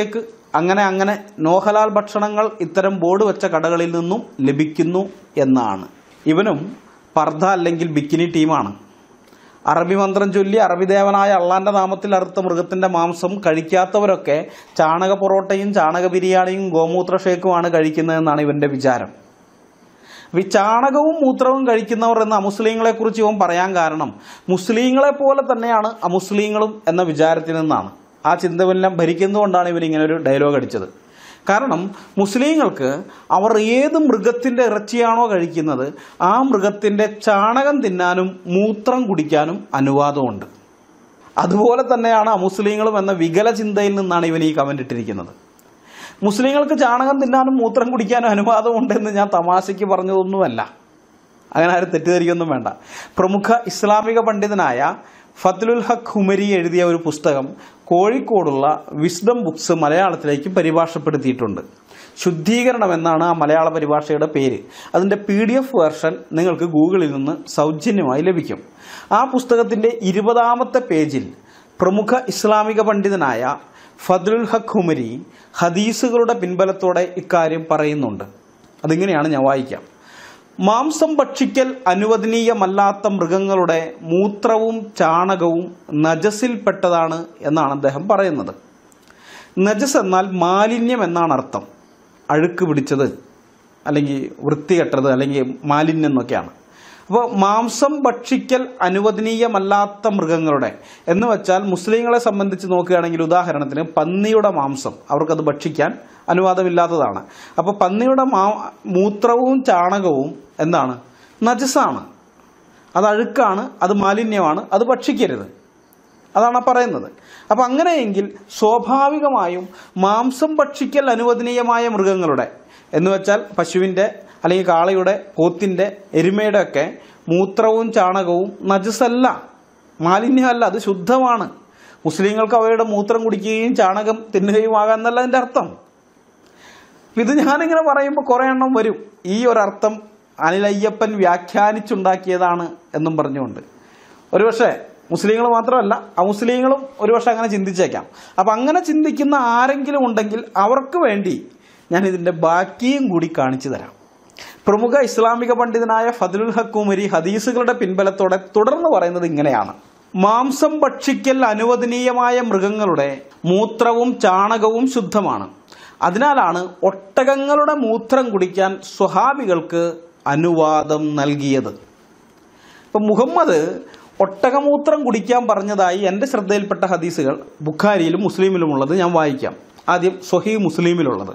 അങ്ങനെ അങ്ങനെ നോഹലാൽ ഭക്ഷണങ്ങൾ ഇത്തരം ബോർഡ് വെച്ച കടകളിൽ നിന്നും ലഭിക്കുന്നു എന്നാണ് ഇവനും പർദ്ദ അല്ലെങ്കിൽ ബിക്കിനി ടീമാണ് അറബി മന്ത്രം ചൊല്ലി അറബി ദേവനായ അള്ളാന്റെ നാമത്തിൽ അറുത്ത മൃഗത്തിന്റെ മാംസം കഴിക്കാത്തവരൊക്കെ ചാണക പൊറോട്ടയും ചാണക ബിരിയാണിയും ഗോമൂത്ര ഷേക്കുമാണ് കഴിക്കുന്നതെന്നാണ് ഇവന്റെ വിചാരം അപ്പൊ ഈ ചാണകവും മൂത്രവും കഴിക്കുന്നവർ എന്ന അമുസ്ലിങ്ങളെ കുറിച്ച് ഇവൻ പറയാൻ കാരണം മുസ്ലിങ്ങളെ പോലെ തന്നെയാണ് അമുസ്ലിങ്ങളും എന്ന വിചാരത്തിൽ നിന്നാണ് ആ ചിന്തവെല്ലാം ഭരിക്കുന്നതുകൊണ്ടാണ് ഇവർ ഇങ്ങനെ ഒരു ഡയലോഗ് അടിച്ചത് കാരണം മുസ്ലിങ്ങൾക്ക് അവർ ഏത് മൃഗത്തിന്റെ ഇറച്ചിയാണോ കഴിക്കുന്നത് ആ മൃഗത്തിന്റെ ചാണകം തിന്നാനും മൂത്രം കുടിക്കാനും അനുവാദമുണ്ട് അതുപോലെ തന്നെയാണ് അമുസ്ലിങ്ങളും എന്ന വികല ചിന്തയിൽ നിന്നാണ് ഇവൻ ഈ കമന്റ് ഇട്ടിരിക്കുന്നത് മുസ്ലിങ്ങൾക്ക് ചാണകം തിന്നാനും മൂത്രം കുടിക്കാനും അനുവാദമുണ്ടെന്ന് ഞാൻ തമാശയ്ക്ക് പറഞ്ഞതൊന്നുമല്ല അങ്ങനെ ആരും തെറ്റിദ്ധരിക്കൊന്നും വേണ്ട പ്രമുഖ ഇസ്ലാമിക പണ്ഡിതനായ ഫത്ലുൽ ഹഖ് ഹുമരി എഴുതിയ ഒരു പുസ്തകം കോഴിക്കോടുള്ള വിസ്ഡം ബുക്സ് മലയാളത്തിലേക്ക് പരിഭാഷപ്പെടുത്തിയിട്ടുണ്ട് ശുദ്ധീകരണം എന്നാണ് ആ മലയാള പരിഭാഷയുടെ പേര് അതിന്റെ പി ഡി എഫ് വെർഷൻ നിങ്ങൾക്ക് ഗൂഗിളിൽ നിന്ന് സൗജന്യമായി ലഭിക്കും ആ പുസ്തകത്തിന്റെ ഇരുപതാമത്തെ പേജിൽ പ്രമുഖ ഇസ്ലാമിക പണ്ഡിതനായ ഫദ്ലുൽ ഹഖ് ഹുമരി ഹദീസുകളുടെ പിൻബലത്തോടെ ഇക്കാര്യം പറയുന്നുണ്ട് അതിങ്ങനെയാണ് ഞാൻ വായിക്കാം മാംസം ഭക്ഷിക്കൽ അനുവദനീയമല്ലാത്ത മൃഗങ്ങളുടെ മൂത്രവും ചാണകവും നജസിൽപ്പെട്ടതാണ് എന്നാണ് അദ്ദേഹം പറയുന്നത് നജസ് എന്നാൽ മാലിന്യം എന്നാണ് അർത്ഥം അഴുക്ക് പിടിച്ചത് അല്ലെങ്കിൽ വൃത്തികെട്ടത് അല്ലെങ്കിൽ മാലിന്യം എന്നൊക്കെയാണ് അപ്പോൾ മാംസം ഭക്ഷിക്കൽ അനുവദനീയമല്ലാത്ത മൃഗങ്ങളുടെ എന്ന് വെച്ചാൽ മുസ്ലിങ്ങളെ സംബന്ധിച്ച് നോക്കുകയാണെങ്കിൽ ഉദാഹരണത്തിന് പന്നിയുടെ മാംസം അവർക്കത് ഭക്ഷിക്കാൻ അനുവാദമില്ലാത്തതാണ് അപ്പോൾ പന്നിയുടെ മാ മൂത്രവും ചാണകവും എന്താണ് നജസാണ് അത് അഴുക്കാണ് അത് മാലിന്യമാണ് അത് ഭക്ഷിക്കരുത് അതാണ് പറയുന്നത് അപ്പം അങ്ങനെയെങ്കിൽ സ്വാഭാവികമായും മാംസം ഭക്ഷിക്കൽ അനുവദനീയമായ മൃഗങ്ങളുടെ എന്ന് വെച്ചാൽ പശുവിൻ്റെ അല്ലെങ്കിൽ കാളയുടെ പോത്തിൻ്റെ എരുമയുടെ ഒക്കെ മൂത്രവും ചാണകവും നജസല്ല മാലിന്യമല്ല അത് ശുദ്ധമാണ് മുസ്ലിങ്ങൾക്ക് അവയുടെ മൂത്രം കുടിക്കുകയും ചാണകം തിന്നുകയും ആകാന്നല്ല അതിൻ്റെ അർത്ഥം ഇത് ഞാനിങ്ങനെ പറയുമ്പോൾ കുറേ എണ്ണം വരും ഈ ഒരർത്ഥം അനിലയ്യപ്പൻ വ്യാഖ്യാനിച്ചുണ്ടാക്കിയതാണ് എന്നും പറഞ്ഞുകൊണ്ട് ഒരുപക്ഷെ മുസ്ലിങ്ങൾ മാത്രമല്ല അമുസ്ലിങ്ങളും ഒരുപക്ഷെ അങ്ങനെ ചിന്തിച്ചേക്കാം അപ്പം അങ്ങനെ ചിന്തിക്കുന്ന ആരെങ്കിലും ഉണ്ടെങ്കിൽ അവർക്ക് വേണ്ടി ഞാൻ ഇതിൻ്റെ ബാക്കിയും കൂടി കാണിച്ചു തരാം പ്രമുഖ ഇസ്ലാമിക പണ്ഡിതനായ ഫതുൽ ഹക്കുമരി ഹദീസുകളുടെ പിൻബലത്തോടെ തുടർന്ന് പറയുന്നത് ഇങ്ങനെയാണ് മാംസം ഭക്ഷിക്കൽ അനുവദനീയമായ മൃഗങ്ങളുടെ മൂത്രവും ചാണകവും ശുദ്ധമാണ് അതിനാലാണ് ഒട്ടകങ്ങളുടെ മൂത്രം കുടിക്കാൻ സ്വഹാബികൾക്ക് അനുവാദം നൽകിയത് ഇപ്പം മുഹമ്മദ് ഒട്ടകമൂത്രം കുടിക്കാൻ പറഞ്ഞതായി എൻ്റെ ശ്രദ്ധയിൽപ്പെട്ട ഹദീസുകൾ ബുഖാരിയിലും മുസ്ലിമിലുമുള്ളത് ഞാൻ വായിക്കാം ആദ്യം സ്വഹി മുസ്ലിമിലുള്ളത്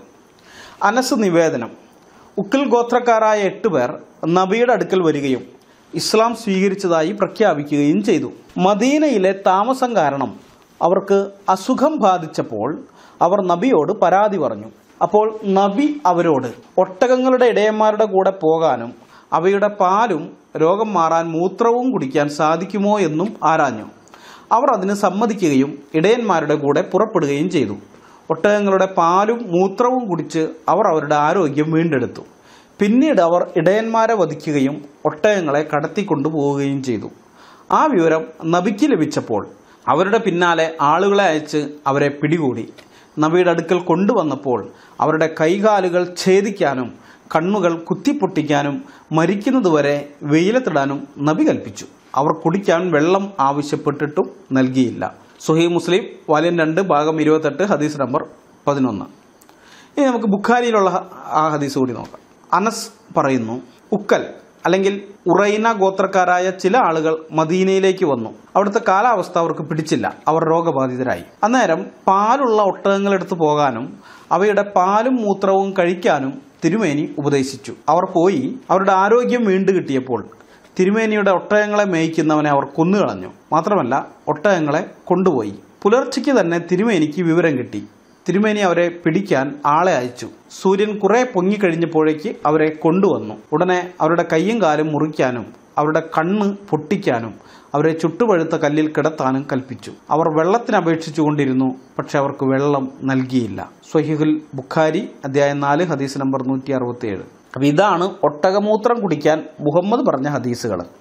അനസ് നിവേദനം ഉക്കിൽ ഗോത്രക്കാരായ എട്ട് പേർ നബിയുടെ അടുക്കൽ വരികയും ഇസ്ലാം സ്വീകരിച്ചതായി പ്രഖ്യാപിക്കുകയും ചെയ്തു മദീനയിലെ താമസം കാരണം അവർക്ക് അസുഖം ബാധിച്ചപ്പോൾ അവർ നബിയോട് പരാതി പറഞ്ഞു അപ്പോൾ നബി അവരോട് ഒട്ടകങ്ങളുടെ ഇടയന്മാരുടെ കൂടെ പോകാനും അവയുടെ പാലും രോഗം മാറാൻ മൂത്രവും കുടിക്കാൻ സാധിക്കുമോ എന്നും ആരാഞ്ഞു അവർ അതിന് സമ്മതിക്കുകയും ഇടയന്മാരുടെ കൂടെ പുറപ്പെടുകയും ചെയ്തു ഒട്ടകങ്ങളുടെ പാലും മൂത്രവും കുടിച്ച് അവർ അവരുടെ ആരോഗ്യം വീണ്ടെടുത്തു പിന്നീട് അവർ ഇടയന്മാരെ വധിക്കുകയും ഒട്ടകങ്ങളെ കടത്തിക്കൊണ്ടുപോവുകയും ചെയ്തു ആ വിവരം നബിക്ക് ലഭിച്ചപ്പോൾ അവരുടെ പിന്നാലെ ആളുകളെ അയച്ച് അവരെ പിടികൂടി നബിയുടെ അടുക്കൽ കൊണ്ടുവന്നപ്പോൾ അവരുടെ കൈകാലുകൾ ഛേദിക്കാനും കണ്ണുകൾ കുത്തിപ്പൊട്ടിക്കാനും മരിക്കുന്നതുവരെ വെയിലത്തിടാനും നബി കൽപ്പിച്ചു അവർ കുടിക്കാൻ വെള്ളം ആവശ്യപ്പെട്ടിട്ടും നൽകിയില്ല സുഹി മുസ്ലിം വാല്യം രണ്ട് ഭാഗം ഇരുപത്തെട്ട് ഹദീസ് നമ്പർ പതിനൊന്ന് ഇനി നമുക്ക് ബുഖാരിയിലുള്ള ആ ഹദീസ് കൂടി നോക്കാം അനസ് പറയുന്നു ഉക്കൽ അല്ലെങ്കിൽ ഉറൈന ഗോത്രക്കാരായ ചില ആളുകൾ മദീനയിലേക്ക് വന്നു അവിടുത്തെ കാലാവസ്ഥ അവർക്ക് പിടിച്ചില്ല അവർ രോഗബാധിതരായി അന്നേരം പാലുള്ള ഒട്ടകങ്ങളെടുത്ത് പോകാനും അവയുടെ പാലും മൂത്രവും കഴിക്കാനും തിരുമേനി ഉപദേശിച്ചു അവർ പോയി അവരുടെ ആരോഗ്യം വീണ്ടു കിട്ടിയപ്പോൾ തിരുമേനിയുടെ ഒട്ടകങ്ങളെ മേയ്ക്കുന്നവനെ അവർ കൊന്നുകളഞ്ഞു മാത്രമല്ല ഒട്ടകങ്ങളെ കൊണ്ടുപോയി പുലർച്ചയ്ക്ക് തന്നെ തിരുമേനിക്ക് വിവരം കിട്ടി തിരുമേനി അവരെ പിടിക്കാൻ ആളെ അയച്ചു സൂര്യൻ കുറെ പൊങ്ങിക്കഴിഞ്ഞപ്പോഴേക്ക് അവരെ കൊണ്ടുവന്നു ഉടനെ അവരുടെ കൈയും കാലും മുറിക്കാനും അവരുടെ കണ്ണ് പൊട്ടിക്കാനും അവരെ ചുട്ടുപഴുത്ത കല്ലിൽ കിടത്താനും കൽപ്പിച്ചു അവർ വെള്ളത്തിന് അപേക്ഷിച്ചുകൊണ്ടിരുന്നു പക്ഷെ അവർക്ക് വെള്ളം നൽകിയില്ല സ്വഹിഹുൽ ബുഖാരി അധ്യായം നാല് ഹദീസ് നമ്പർ നൂറ്റി അറുപത്തിയേഴ് അപ്പം ഇതാണ് ഒട്ടകമൂത്രം കുടിക്കാൻ മുഹമ്മദ് പറഞ്ഞ ഹദീസുകൾ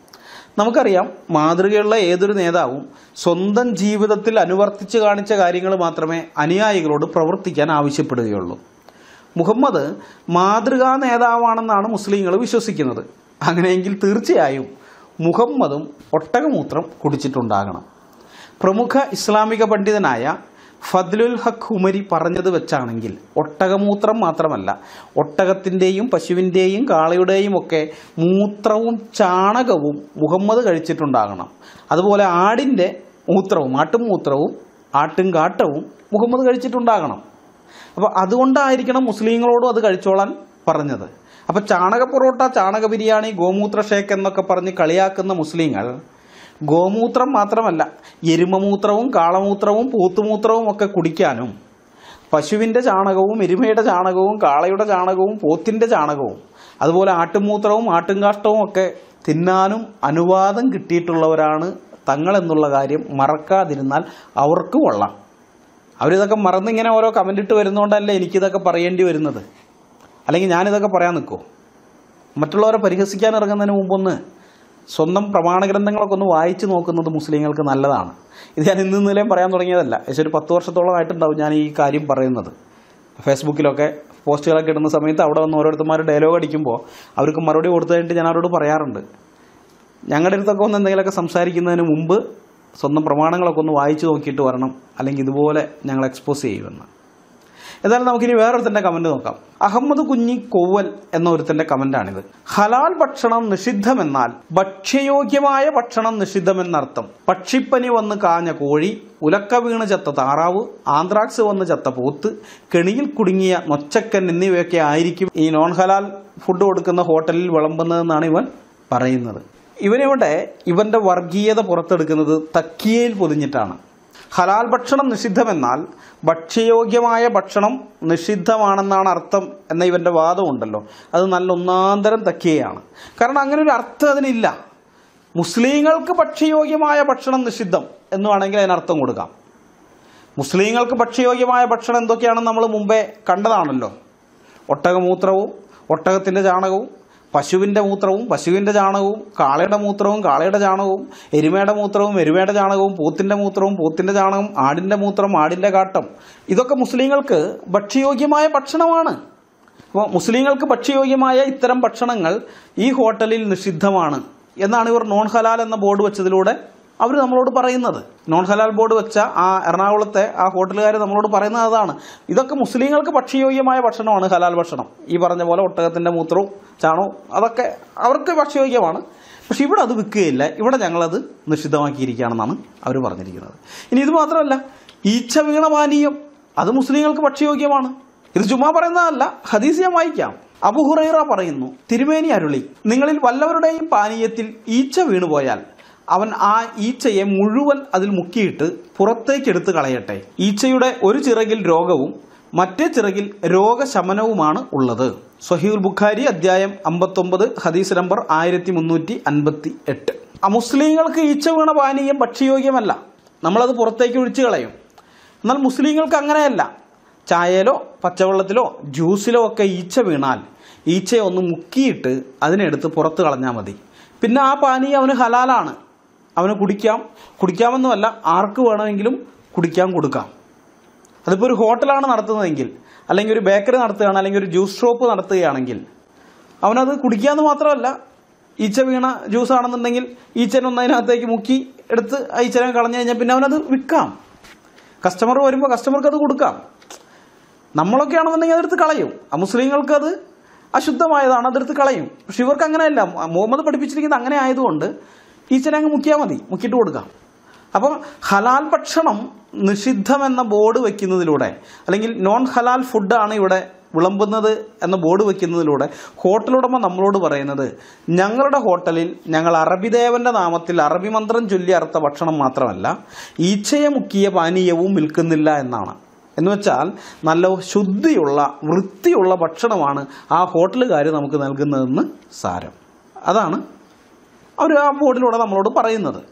നമുക്കറിയാം മാതൃകയുള്ള ഏതൊരു നേതാവും സ്വന്തം ജീവിതത്തിൽ അനുവർത്തിച്ച് കാണിച്ച കാര്യങ്ങൾ മാത്രമേ അനുയായികളോട് പ്രവർത്തിക്കാൻ ആവശ്യപ്പെടുകയുള്ളൂ മുഹമ്മദ് മാതൃകാ നേതാവാണെന്നാണ് മുസ്ലിങ്ങൾ വിശ്വസിക്കുന്നത് അങ്ങനെയെങ്കിൽ തീർച്ചയായും മുഹമ്മദും ഒട്ടകമൂത്രം കുടിച്ചിട്ടുണ്ടാകണം പ്രമുഖ ഇസ്ലാമിക പണ്ഡിതനായ ഫദ്ലുൽ ഹഖ് ഉമരി പറഞ്ഞത് വെച്ചാണെങ്കിൽ ഒട്ടകമൂത്രം മാത്രമല്ല ഒട്ടകത്തിൻ്റെയും പശുവിൻ്റെയും കാളയുടെയും ഒക്കെ മൂത്രവും ചാണകവും മുഹമ്മദ് കഴിച്ചിട്ടുണ്ടാകണം അതുപോലെ ആടിൻ്റെ മൂത്രവും ആട്ടുംമൂത്രവും ആട്ടുംകാട്ടവും മുഹമ്മദ് കഴിച്ചിട്ടുണ്ടാകണം അപ്പോൾ അതുകൊണ്ടായിരിക്കണം മുസ്ലിങ്ങളോടും അത് കഴിച്ചോളാൻ പറഞ്ഞത് അപ്പോൾ ചാണക പൊറോട്ട ചാണക ബിരിയാണി ഗോമൂത്ര ഷേക്ക് എന്നൊക്കെ പറഞ്ഞ് കളിയാക്കുന്ന മുസ്ലിങ്ങൾ ഗോമൂത്രം മാത്രമല്ല എരുമമൂത്രവും കാളമൂത്രവും പോത്തുമൂത്രവും ഒക്കെ കുടിക്കാനും പശുവിൻ്റെ ചാണകവും എരുമയുടെ ചാണകവും കാളയുടെ ചാണകവും പോത്തിൻ്റെ ചാണകവും അതുപോലെ ആട്ടുമൂത്രവും ആട്ടുംകാഷ്ടവും ഒക്കെ തിന്നാനും അനുവാദം കിട്ടിയിട്ടുള്ളവരാണ് തങ്ങൾ എന്നുള്ള കാര്യം മറക്കാതിരുന്നാൽ അവർക്ക് കൊള്ളാം അവരിതൊക്കെ മറന്നിങ്ങനെ ഓരോ കമൻ്റ് ഇട്ട് വരുന്നതുകൊണ്ടല്ലേ എനിക്കിതൊക്കെ പറയേണ്ടി വരുന്നത് അല്ലെങ്കിൽ ഞാനിതൊക്കെ പറയാൻ നിൽക്കുമോ മറ്റുള്ളവരെ പരിഹസിക്കാൻ ഇറങ്ങുന്നതിന് മുമ്പൊന്ന് സ്വന്തം പ്രമാണഗ്രന്ഥങ്ങളൊക്കെ ഒന്ന് വായിച്ചു നോക്കുന്നത് മുസ്ലിങ്ങൾക്ക് നല്ലതാണ് ഇത് ഞാൻ ഇന്ന് ഇന്നലെയും പറയാൻ തുടങ്ങിയതല്ല ഏകദേശം ഒരു പത്ത് വർഷത്തോളമായിട്ടുണ്ടാവും ഞാൻ ഈ കാര്യം പറയുന്നത് ഫേസ്ബുക്കിലൊക്കെ പോസ്റ്റുകളൊക്കെ ഇടുന്ന സമയത്ത് അവിടെ വന്ന് ഓരോരുത്തന്മാർ ഡയലോഗ് അടിക്കുമ്പോൾ അവർക്ക് മറുപടി കൊടുത്തു കഴിഞ്ഞിട്ട് ഞാൻ അവരോട് പറയാറുണ്ട് ഞങ്ങളുടെ അടുത്തൊക്കെ ഒന്ന് എന്തെങ്കിലുമൊക്കെ സംസാരിക്കുന്നതിന് മുമ്പ് സ്വന്തം പ്രമാണങ്ങളൊക്കെ ഒന്ന് വായിച്ചു നോക്കിയിട്ട് വരണം അല്ലെങ്കിൽ ഇതുപോലെ ഞങ്ങൾ എക്സ്പോസ് ചെയ്യുമെന്ന് എന്നാലും നമുക്കിനി വേറൊരുത്തന്റെ കമന്റ് നോക്കാം അഹമ്മദ് കുഞ്ഞി കൊവ്വൽ എന്ന ഒരുത്തന്റെ കമന്റാണിത് ഹലാൽ ഭക്ഷണം നിഷിദ്ധമെന്നാൽ ഭക്ഷ്യയോഗ്യമായ ഭക്ഷണം നിഷിദ്ധമെന്നർത്ഥം പക്ഷിപ്പനി വന്ന് കാഞ്ഞ കോഴി ഉലക്ക വീണ് ചത്ത താറാവ് ആന്ത്രാക്സ് വന്ന് ചത്ത പോത്ത് കെണിയിൽ കുടുങ്ങിയ നൊച്ചക്കൻ എന്നിവയൊക്കെ ആയിരിക്കും ഈ നോൺ ഹലാൽ ഫുഡ് കൊടുക്കുന്ന ഹോട്ടലിൽ വിളമ്പുന്നതെന്നാണ് ഇവൻ പറയുന്നത് ഇവനിവിടെ ഇവന്റെ വർഗീയത പുറത്തെടുക്കുന്നത് തക്കിയയിൽ പൊതിഞ്ഞിട്ടാണ് ഹലാൽ ഭക്ഷണം നിഷിദ്ധമെന്നാൽ ഭക്ഷ്യയോഗ്യമായ ഭക്ഷണം നിഷിദ്ധമാണെന്നാണ് അർത്ഥം എന്ന ഇവന്റെ വാദമുണ്ടല്ലോ അത് നല്ല ഒന്നാന്തരം തക്കിയയാണ് കാരണം അങ്ങനെ ഒരു അർത്ഥം അതിനില്ല മുസ്ലിങ്ങൾക്ക് ഭക്ഷ്യയോഗ്യമായ ഭക്ഷണം നിഷിദ്ധം എന്ന് വേണമെങ്കിൽ അതിനർത്ഥം കൊടുക്കാം മുസ്ലിങ്ങൾക്ക് ഭക്ഷ്യയോഗ്യമായ ഭക്ഷണം എന്തൊക്കെയാണെന്ന് നമ്മൾ മുമ്പേ കണ്ടതാണല്ലോ ഒട്ടകമൂത്രവും ഒട്ടകത്തിന്റെ ചാണകവും പശുവിന്റെ മൂത്രവും പശുവിന്റെ ചാണകവും കാളയുടെ മൂത്രവും കാളയുടെ ചാണകവും എരുമയുടെ മൂത്രവും എരുമയുടെ ചാണകവും പോത്തിന്റെ മൂത്രവും പോത്തിന്റെ ചാണകം ആടിന്റെ മൂത്രം ആടിന്റെ കാട്ടം ഇതൊക്കെ മുസ്ലിങ്ങൾക്ക് ഭക്ഷ്യയോഗ്യമായ ഭക്ഷണമാണ് അപ്പോൾ മുസ്ലിങ്ങൾക്ക് ഭക്ഷ്യയോഗ്യമായ ഇത്തരം ഭക്ഷണങ്ങൾ ഈ ഹോട്ടലിൽ നിഷിദ്ധമാണ് എന്നാണ് ഇവർ നോൺ ഹലാൽ എന്ന ബോർഡ് വെച്ചതിലൂടെ അവർ നമ്മളോട് പറയുന്നത് നോൺ ഹലാൽ ബോർഡ് വെച്ച ആ എറണാകുളത്തെ ആ ഹോട്ടലുകാർ നമ്മളോട് പറയുന്നത് അതാണ് ഇതൊക്കെ മുസ്ലിങ്ങൾക്ക് ഭക്ഷ്യയോഗ്യമായ ഭക്ഷണമാണ് ഹലാൽ ഭക്ഷണം ഈ പറഞ്ഞ പോലെ ഒട്ടകത്തിന്റെ മൂത്രവും ചാണവും അതൊക്കെ അവർക്ക് ഭക്ഷ്യയോഗ്യമാണ് പക്ഷെ ഇവിടെ അത് വിൽക്കുകയില്ല ഇവിടെ ഞങ്ങളത് നിഷിദ്ധമാക്കിയിരിക്കുകയാണെന്നാണ് അവർ പറഞ്ഞിരിക്കുന്നത് ഇനി ഇത് മാത്രമല്ല ഈച്ച വീണ പാനീയം അത് മുസ്ലിങ്ങൾക്ക് ഭക്ഷ്യയോഗ്യമാണ് ഇത് ചുമ്മാ പറയുന്നതല്ല ഹദീസ് ഞാൻ വായിക്കാം അബുഹുറൈറ പറയുന്നു തിരുമേനി അരുളി നിങ്ങളിൽ വല്ലവരുടെയും പാനീയത്തിൽ ഈച്ച വീണുപോയാൽ അവൻ ആ ഈച്ചയെ മുഴുവൻ അതിൽ മുക്കിയിട്ട് പുറത്തേക്ക് എടുത്ത് കളയട്ടെ ഈച്ചയുടെ ഒരു ചിറകിൽ രോഗവും മറ്റേ ചിറകിൽ രോഗശമനവുമാണ് ഉള്ളത് സഹീൽ ബുഖാരി അധ്യായം അമ്പത്തൊമ്പത് ഹദീസ് നമ്പർ ആയിരത്തി മുന്നൂറ്റി അൻപത്തി എട്ട് അമുസ്ലിങ്ങൾക്ക് ഈച്ച വീണ പാനീയം ഭക്ഷ്യയോഗ്യമല്ല നമ്മളത് പുറത്തേക്ക് ഒഴിച്ചു കളയും എന്നാൽ മുസ്ലിങ്ങൾക്ക് അങ്ങനെയല്ല ചായയിലോ പച്ചവെള്ളത്തിലോ ജ്യൂസിലോ ഒക്കെ ഈച്ച വീണാൽ ഈച്ചയെ ഒന്ന് മുക്കിയിട്ട് അതിനെടുത്ത് പുറത്ത് കളഞ്ഞാൽ മതി പിന്നെ ആ പാനീയം അവന് ഹലാലാണ് അവന് കുടിക്കാം കുടിക്കാമെന്നുമല്ല ആർക്ക് വേണമെങ്കിലും കുടിക്കാൻ കൊടുക്കാം അതിപ്പോൾ ഒരു ഹോട്ടലാണ് നടത്തുന്നതെങ്കിൽ അല്ലെങ്കിൽ ഒരു ബേക്കറി നടത്തുകയാണ് അല്ലെങ്കിൽ ഒരു ജ്യൂസ് ഷോപ്പ് നടത്തുകയാണെങ്കിൽ അവനത് കുടിക്കാമെന്ന് മാത്രമല്ല ഈച്ച വീണ ജ്യൂസ് ആണെന്നുണ്ടെങ്കിൽ ഈച്ചനെ ഒന്ന് അതിനകത്തേക്ക് മുക്കി എടുത്ത് ആ ഈച്ചനെ കളഞ്ഞു കഴിഞ്ഞാൽ പിന്നെ അവനത് വിൽക്കാം കസ്റ്റമർ വരുമ്പോൾ കസ്റ്റമർക്ക് അത് കൊടുക്കാം നമ്മളൊക്കെ ആണെന്നുണ്ടെങ്കിൽ അതെടുത്ത് കളയും ആ മുസ്ലിങ്ങൾക്ക് അത് അശുദ്ധമായതാണ് അതെടുത്ത് കളയും പക്ഷെ ഇവർക്ക് അങ്ങനെയല്ല മുഹമ്മദ് പഠിപ്പിച്ചിരിക്കുന്നത് അങ്ങനെ ആയതുകൊണ്ട് ഈച്ചനെ അങ്ങ് മുക്കിയാൽ മതി മുക്കിയിട്ട് കൊടുക്കാം അപ്പം ഹലാൽ ഭക്ഷണം നിഷിദ്ധമെന്ന ബോർഡ് വെക്കുന്നതിലൂടെ അല്ലെങ്കിൽ നോൺ ഹലാൽ ഫുഡാണ് ഇവിടെ വിളമ്പുന്നത് എന്ന ബോർഡ് വെക്കുന്നതിലൂടെ ഹോട്ടലുടമ നമ്മളോട് പറയുന്നത് ഞങ്ങളുടെ ഹോട്ടലിൽ ഞങ്ങൾ അറബിദേവന്റെ നാമത്തിൽ അറബി മന്ത്രം ചൊല്ലി അറുത്ത ഭക്ഷണം മാത്രമല്ല ഈച്ചയെ മുക്കിയ പാനീയവും വിൽക്കുന്നില്ല എന്നാണ് എന്ന് വെച്ചാൽ നല്ല ശുദ്ധിയുള്ള വൃത്തിയുള്ള ഭക്ഷണമാണ് ആ ഹോട്ടലുകാർ നമുക്ക് നൽകുന്നതെന്ന് സാരം അതാണ് അവർ ആ ബോർഡിലൂടെ നമ്മളോട് പറയുന്നത്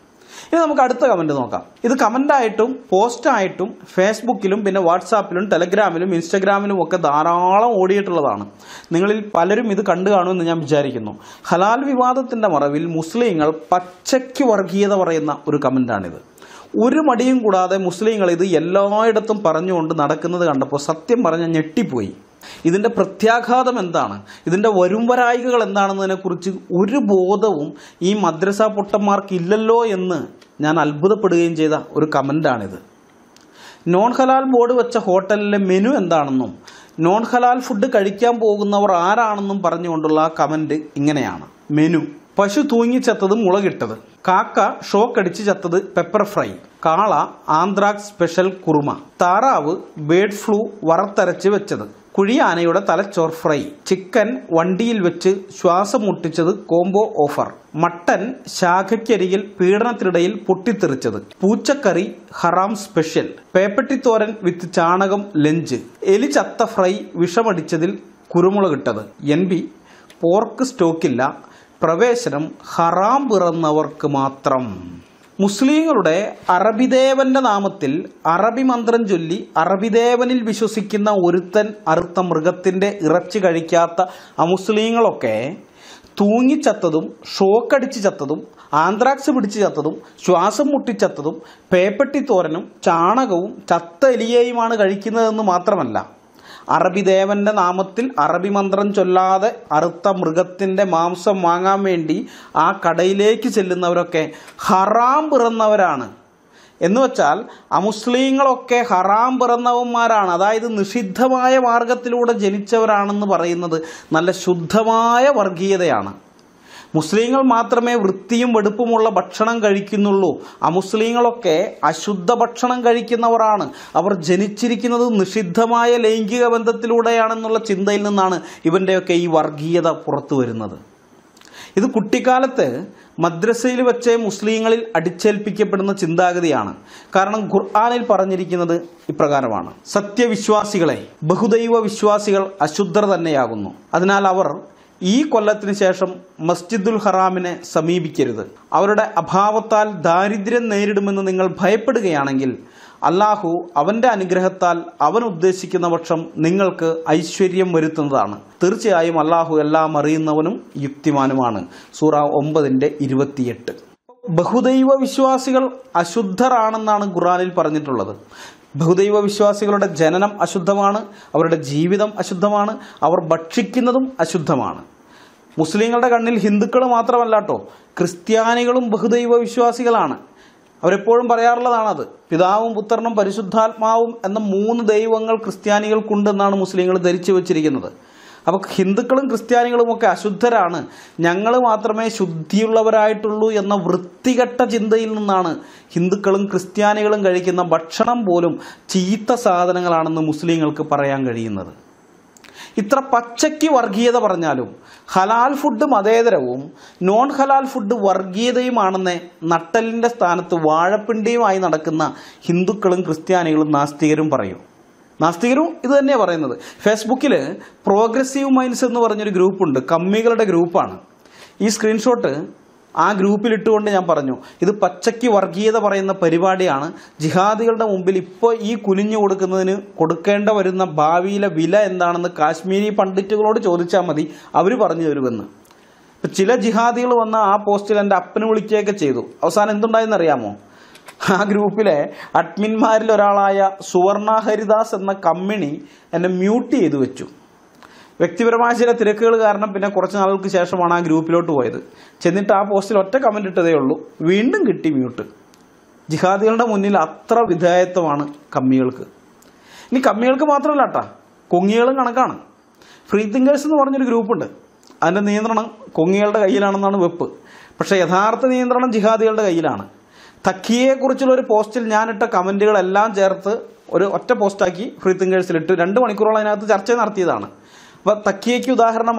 ഇനി നമുക്ക് അടുത്ത കമന്റ് നോക്കാം ഇത് കമന്റായിട്ടും പോസ്റ്റായിട്ടും ഫേസ്ബുക്കിലും പിന്നെ വാട്സാപ്പിലും ടെലഗ്രാമിലും ഇൻസ്റ്റഗ്രാമിലും ഒക്കെ ധാരാളം ഓടിയിട്ടുള്ളതാണ് നിങ്ങളിൽ പലരും ഇത് കണ്ടു കാണുമെന്ന് ഞാൻ വിചാരിക്കുന്നു ഹലാൽ വിവാദത്തിന്റെ മറവിൽ മുസ്ലിങ്ങൾ പച്ചയ്ക്ക് വർഗീയത പറയുന്ന ഒരു കമന്റാണിത് ഒരു മടിയും കൂടാതെ മുസ്ലിങ്ങൾ ഇത് എല്ലായിടത്തും പറഞ്ഞുകൊണ്ട് നടക്കുന്നത് കണ്ടപ്പോൾ സത്യം പറഞ്ഞ ഞെട്ടിപ്പോയി ഇതിന്റെ പ്രത്യാഘാതം എന്താണ് ഇതിന്റെ വരുംവരായികകൾ എന്താണെന്നതിനെ കുറിച്ച് ഒരു ബോധവും ഈ മദ്രസ പൊട്ടന്മാർക്ക് ഇല്ലല്ലോ എന്ന് ഞാൻ അത്ഭുതപ്പെടുകയും ചെയ്ത ഒരു കമന്റാണിത് നോൺ ഹലാൽ ബോർഡ് വെച്ച ഹോട്ടലിലെ മെനു എന്താണെന്നും നോൺ ഹലാൽ ഫുഡ് കഴിക്കാൻ പോകുന്നവർ ആരാണെന്നും പറഞ്ഞുകൊണ്ടുള്ള ആ കമന്റ് ഇങ്ങനെയാണ് മെനു പശു തൂങ്ങിച്ചത്തത് മുളകിട്ടത് കാക്ക ഷോക്കടിച്ച് ചത്തത് പെപ്പർ ഫ്രൈ കാള ആന്ത്രാക്സ് സ്പെഷ്യൽ കുറുമ താറാവ് ബേഡ് ഫ്ലൂ വറുത്തരച്ച് വെച്ചത് കുഴിയാനയുടെ തലച്ചോർ ഫ്രൈ ചിക്കൻ വണ്ടിയിൽ വെച്ച് ശ്വാസം മുട്ടിച്ചത് കോംബോ ഓഫർ മട്ടൻ ശാഖയ്ക്കരികിൽ പീഡനത്തിനിടയിൽ പൊട്ടിത്തെറിച്ചത് പൂച്ചക്കറി ഹറാം സ്പെഷ്യൽ പേപ്പട്ടിത്തോരൻ വിത്ത് ചാണകം ലഞ്ച് എലി ചത്ത ഫ്രൈ വിഷമടിച്ചതിൽ കുരുമുളകിട്ടത് എൻ ബി പോർക്ക് സ്റ്റോക്കില്ല പ്രവേശനം ഹറാം പിറന്നവർക്ക് മാത്രം മുസ്ലിങ്ങളുടെ അറബിദേവന്റെ നാമത്തിൽ അറബി മന്ത്രം ചൊല്ലി അറബിദേവനിൽ വിശ്വസിക്കുന്ന ഒരുത്തൻ അറുത്ത മൃഗത്തിന്റെ ഇറച്ചി കഴിക്കാത്ത അമുസ്ലിങ്ങളൊക്കെ തൂങ്ങിച്ചത്തതും ഷോക്കടിച്ച് ചത്തതും ആന്ത്രാക്സ് പിടിച്ച് ചത്തതും ശ്വാസം മുട്ടിച്ചത്തതും പേപ്പട്ടിത്തോരനും ചാണകവും ചത്ത എലിയെയുമാണ് കഴിക്കുന്നതെന്ന് മാത്രമല്ല അറബി ദേവന്റെ നാമത്തിൽ അറബി മന്ത്രം ചൊല്ലാതെ അറുത്ത മൃഗത്തിന്റെ മാംസം വാങ്ങാൻ വേണ്ടി ആ കടയിലേക്ക് ചെല്ലുന്നവരൊക്കെ ഹറാം പിറന്നവരാണ് എന്ന് വെച്ചാൽ അമുസ്ലിങ്ങളൊക്കെ ഹറാം പിറന്നവന്മാരാണ് അതായത് നിഷിദ്ധമായ മാർഗത്തിലൂടെ ജനിച്ചവരാണെന്ന് പറയുന്നത് നല്ല ശുദ്ധമായ വർഗീയതയാണ് മുസ്ലിങ്ങൾ മാത്രമേ വൃത്തിയും വെടുപ്പുമുള്ള ഭക്ഷണം കഴിക്കുന്നുള്ളൂ അമുസ്ലിങ്ങളൊക്കെ അശുദ്ധ ഭക്ഷണം കഴിക്കുന്നവരാണ് അവർ ജനിച്ചിരിക്കുന്നത് നിഷിദ്ധമായ ലൈംഗിക ബന്ധത്തിലൂടെയാണെന്നുള്ള ചിന്തയിൽ നിന്നാണ് ഇവന്റെയൊക്കെ ഈ വർഗീയത പുറത്തു വരുന്നത് ഇത് കുട്ടിക്കാലത്ത് മദ്രസയിൽ വെച്ച് മുസ്ലിങ്ങളിൽ അടിച്ചേൽപ്പിക്കപ്പെടുന്ന ചിന്താഗതിയാണ് കാരണം ഖുർആാനിൽ പറഞ്ഞിരിക്കുന്നത് ഇപ്രകാരമാണ് സത്യവിശ്വാസികളെ ബഹുദൈവ വിശ്വാസികൾ അശുദ്ധർ തന്നെയാകുന്നു അതിനാൽ അവർ ഈ കൊല്ലത്തിന് ശേഷം മസ്ജിദുൽ ഹറാമിനെ സമീപിക്കരുത് അവരുടെ അഭാവത്താൽ ദാരിദ്ര്യം നേരിടുമെന്ന് നിങ്ങൾ ഭയപ്പെടുകയാണെങ്കിൽ അള്ളാഹു അവന്റെ അനുഗ്രഹത്താൽ അവൻ ഉദ്ദേശിക്കുന്ന പക്ഷം നിങ്ങൾക്ക് ഐശ്വര്യം വരുത്തുന്നതാണ് തീർച്ചയായും അള്ളാഹു എല്ലാം അറിയുന്നവനും യുക്തിമാനുമാണ് സൂറ ഒമ്പതിന്റെ ഇരുപത്തിയെട്ട് ബഹുദൈവ വിശ്വാസികൾ അശുദ്ധരാണെന്നാണ് ഖുറാനിൽ പറഞ്ഞിട്ടുള്ളത് ബഹുദൈവ വിശ്വാസികളുടെ ജനനം അശുദ്ധമാണ് അവരുടെ ജീവിതം അശുദ്ധമാണ് അവർ ഭക്ഷിക്കുന്നതും അശുദ്ധമാണ് മുസ്ലിങ്ങളുടെ കണ്ണിൽ ഹിന്ദുക്കൾ മാത്രമല്ല കേട്ടോ ക്രിസ്ത്യാനികളും ബഹുദൈവ വിശ്വാസികളാണ് അവരെപ്പോഴും പറയാറുള്ളതാണത് പിതാവും പുത്രനും പരിശുദ്ധാത്മാവും എന്ന മൂന്ന് ദൈവങ്ങൾ ക്രിസ്ത്യാനികൾക്കുണ്ടെന്നാണ് മുസ്ലിങ്ങൾ ധരിച്ചു വച്ചിരിക്കുന്നത് അപ്പോൾ ഹിന്ദുക്കളും ക്രിസ്ത്യാനികളും ഒക്കെ അശുദ്ധരാണ് ഞങ്ങൾ മാത്രമേ ശുദ്ധിയുള്ളവരായിട്ടുള്ളൂ എന്ന വൃത്തികെട്ട ചിന്തയിൽ നിന്നാണ് ഹിന്ദുക്കളും ക്രിസ്ത്യാനികളും കഴിക്കുന്ന ഭക്ഷണം പോലും ചീത്ത സാധനങ്ങളാണെന്ന് മുസ്ലിങ്ങൾക്ക് പറയാൻ കഴിയുന്നത് ഇത്ര പച്ചയ്ക്ക് വർഗീയത പറഞ്ഞാലും ഹലാൽ ഫുഡ് മതേതരവും നോൺ ഹലാൽ ഫുഡ് വർഗീയതയുമാണെന്ന് നട്ടലിന്റെ സ്ഥാനത്ത് വാഴപ്പിണ്ടിയുമായി നടക്കുന്ന ഹിന്ദുക്കളും ക്രിസ്ത്യാനികളും നാസ്തികരും പറയും നാസ്തികരും ഇത് തന്നെയാണ് പറയുന്നത് ഫേസ്ബുക്കിൽ പ്രോഗ്രസീവ് മൈൻഡ്സ് എന്ന് പറഞ്ഞൊരു ഗ്രൂപ്പുണ്ട് കമ്മികളുടെ ഗ്രൂപ്പാണ് ഈ സ്ക്രീൻഷോട്ട് ആ ഗ്രൂപ്പിൽ ഇട്ടുകൊണ്ട് ഞാൻ പറഞ്ഞു ഇത് പച്ചയ്ക്ക് വർഗീയത പറയുന്ന പരിപാടിയാണ് ജിഹാദികളുടെ മുമ്പിൽ ഇപ്പോൾ ഈ കുനിഞ്ഞു കൊടുക്കുന്നതിന് കൊടുക്കേണ്ട വരുന്ന ഭാവിയിലെ വില എന്താണെന്ന് കാശ്മീരി പണ്ഡിറ്റുകളോട് ചോദിച്ചാൽ മതി അവർ പറഞ്ഞു തരുമെന്ന് ഇപ്പം ചില ജിഹാദികൾ വന്ന ആ പോസ്റ്റിൽ എൻ്റെ അപ്പന് വിളിക്കുകയൊക്കെ ചെയ്തു അവസാനം എന്തുണ്ടായെന്ന് അറിയാമോ ആ ഗ്രൂപ്പിലെ അഡ്മിന്മാരിൽ ഒരാളായ സുവർണ ഹരിദാസ് എന്ന കമ്മിണി എന്നെ മ്യൂട്ട് ചെയ്തു വെച്ചു വ്യക്തിപരമായ ചില തിരക്കുകൾ കാരണം പിന്നെ കുറച്ച് നാളുകൾക്ക് ശേഷമാണ് ആ ഗ്രൂപ്പിലോട്ട് പോയത് ചെന്നിട്ട് ആ പോസ്റ്റിൽ ഒറ്റ കമന്റ് ഇട്ടതേ ഉള്ളൂ വീണ്ടും കിട്ടി മ്യൂട്ട് ജിഹാദികളുടെ മുന്നിൽ അത്ര വിധേയത്വമാണ് കമ്മികൾക്ക് ഇനി കമ്മികൾക്ക് മാത്രമല്ല കേട്ടാ കൊങ്ങികളും കണക്കാണ് ഫ്രീ തിങ്കേഴ്സ് എന്ന് പറഞ്ഞൊരു ഗ്രൂപ്പുണ്ട് അതിന്റെ നിയന്ത്രണം കൊങ്ങികളുടെ കയ്യിലാണെന്നാണ് വെപ്പ് പക്ഷെ യഥാർത്ഥ നിയന്ത്രണം ജിഹാദികളുടെ കയ്യിലാണ് തക്കിയെക്കുറിച്ചുള്ള ഒരു പോസ്റ്റിൽ ഞാനിട്ട കമന്റുകളെല്ലാം ചേർത്ത് ഒരു ഒറ്റ പോസ്റ്റാക്കി ഫ്രീ തിങ്കേഴ്സിലിട്ട് രണ്ട് മണിക്കൂറോളം അതിനകത്ത് ചർച്ച നടത്തിയതാണ് അപ്പൊ തക്കിയയ്ക്ക് ഉദാഹരണമായി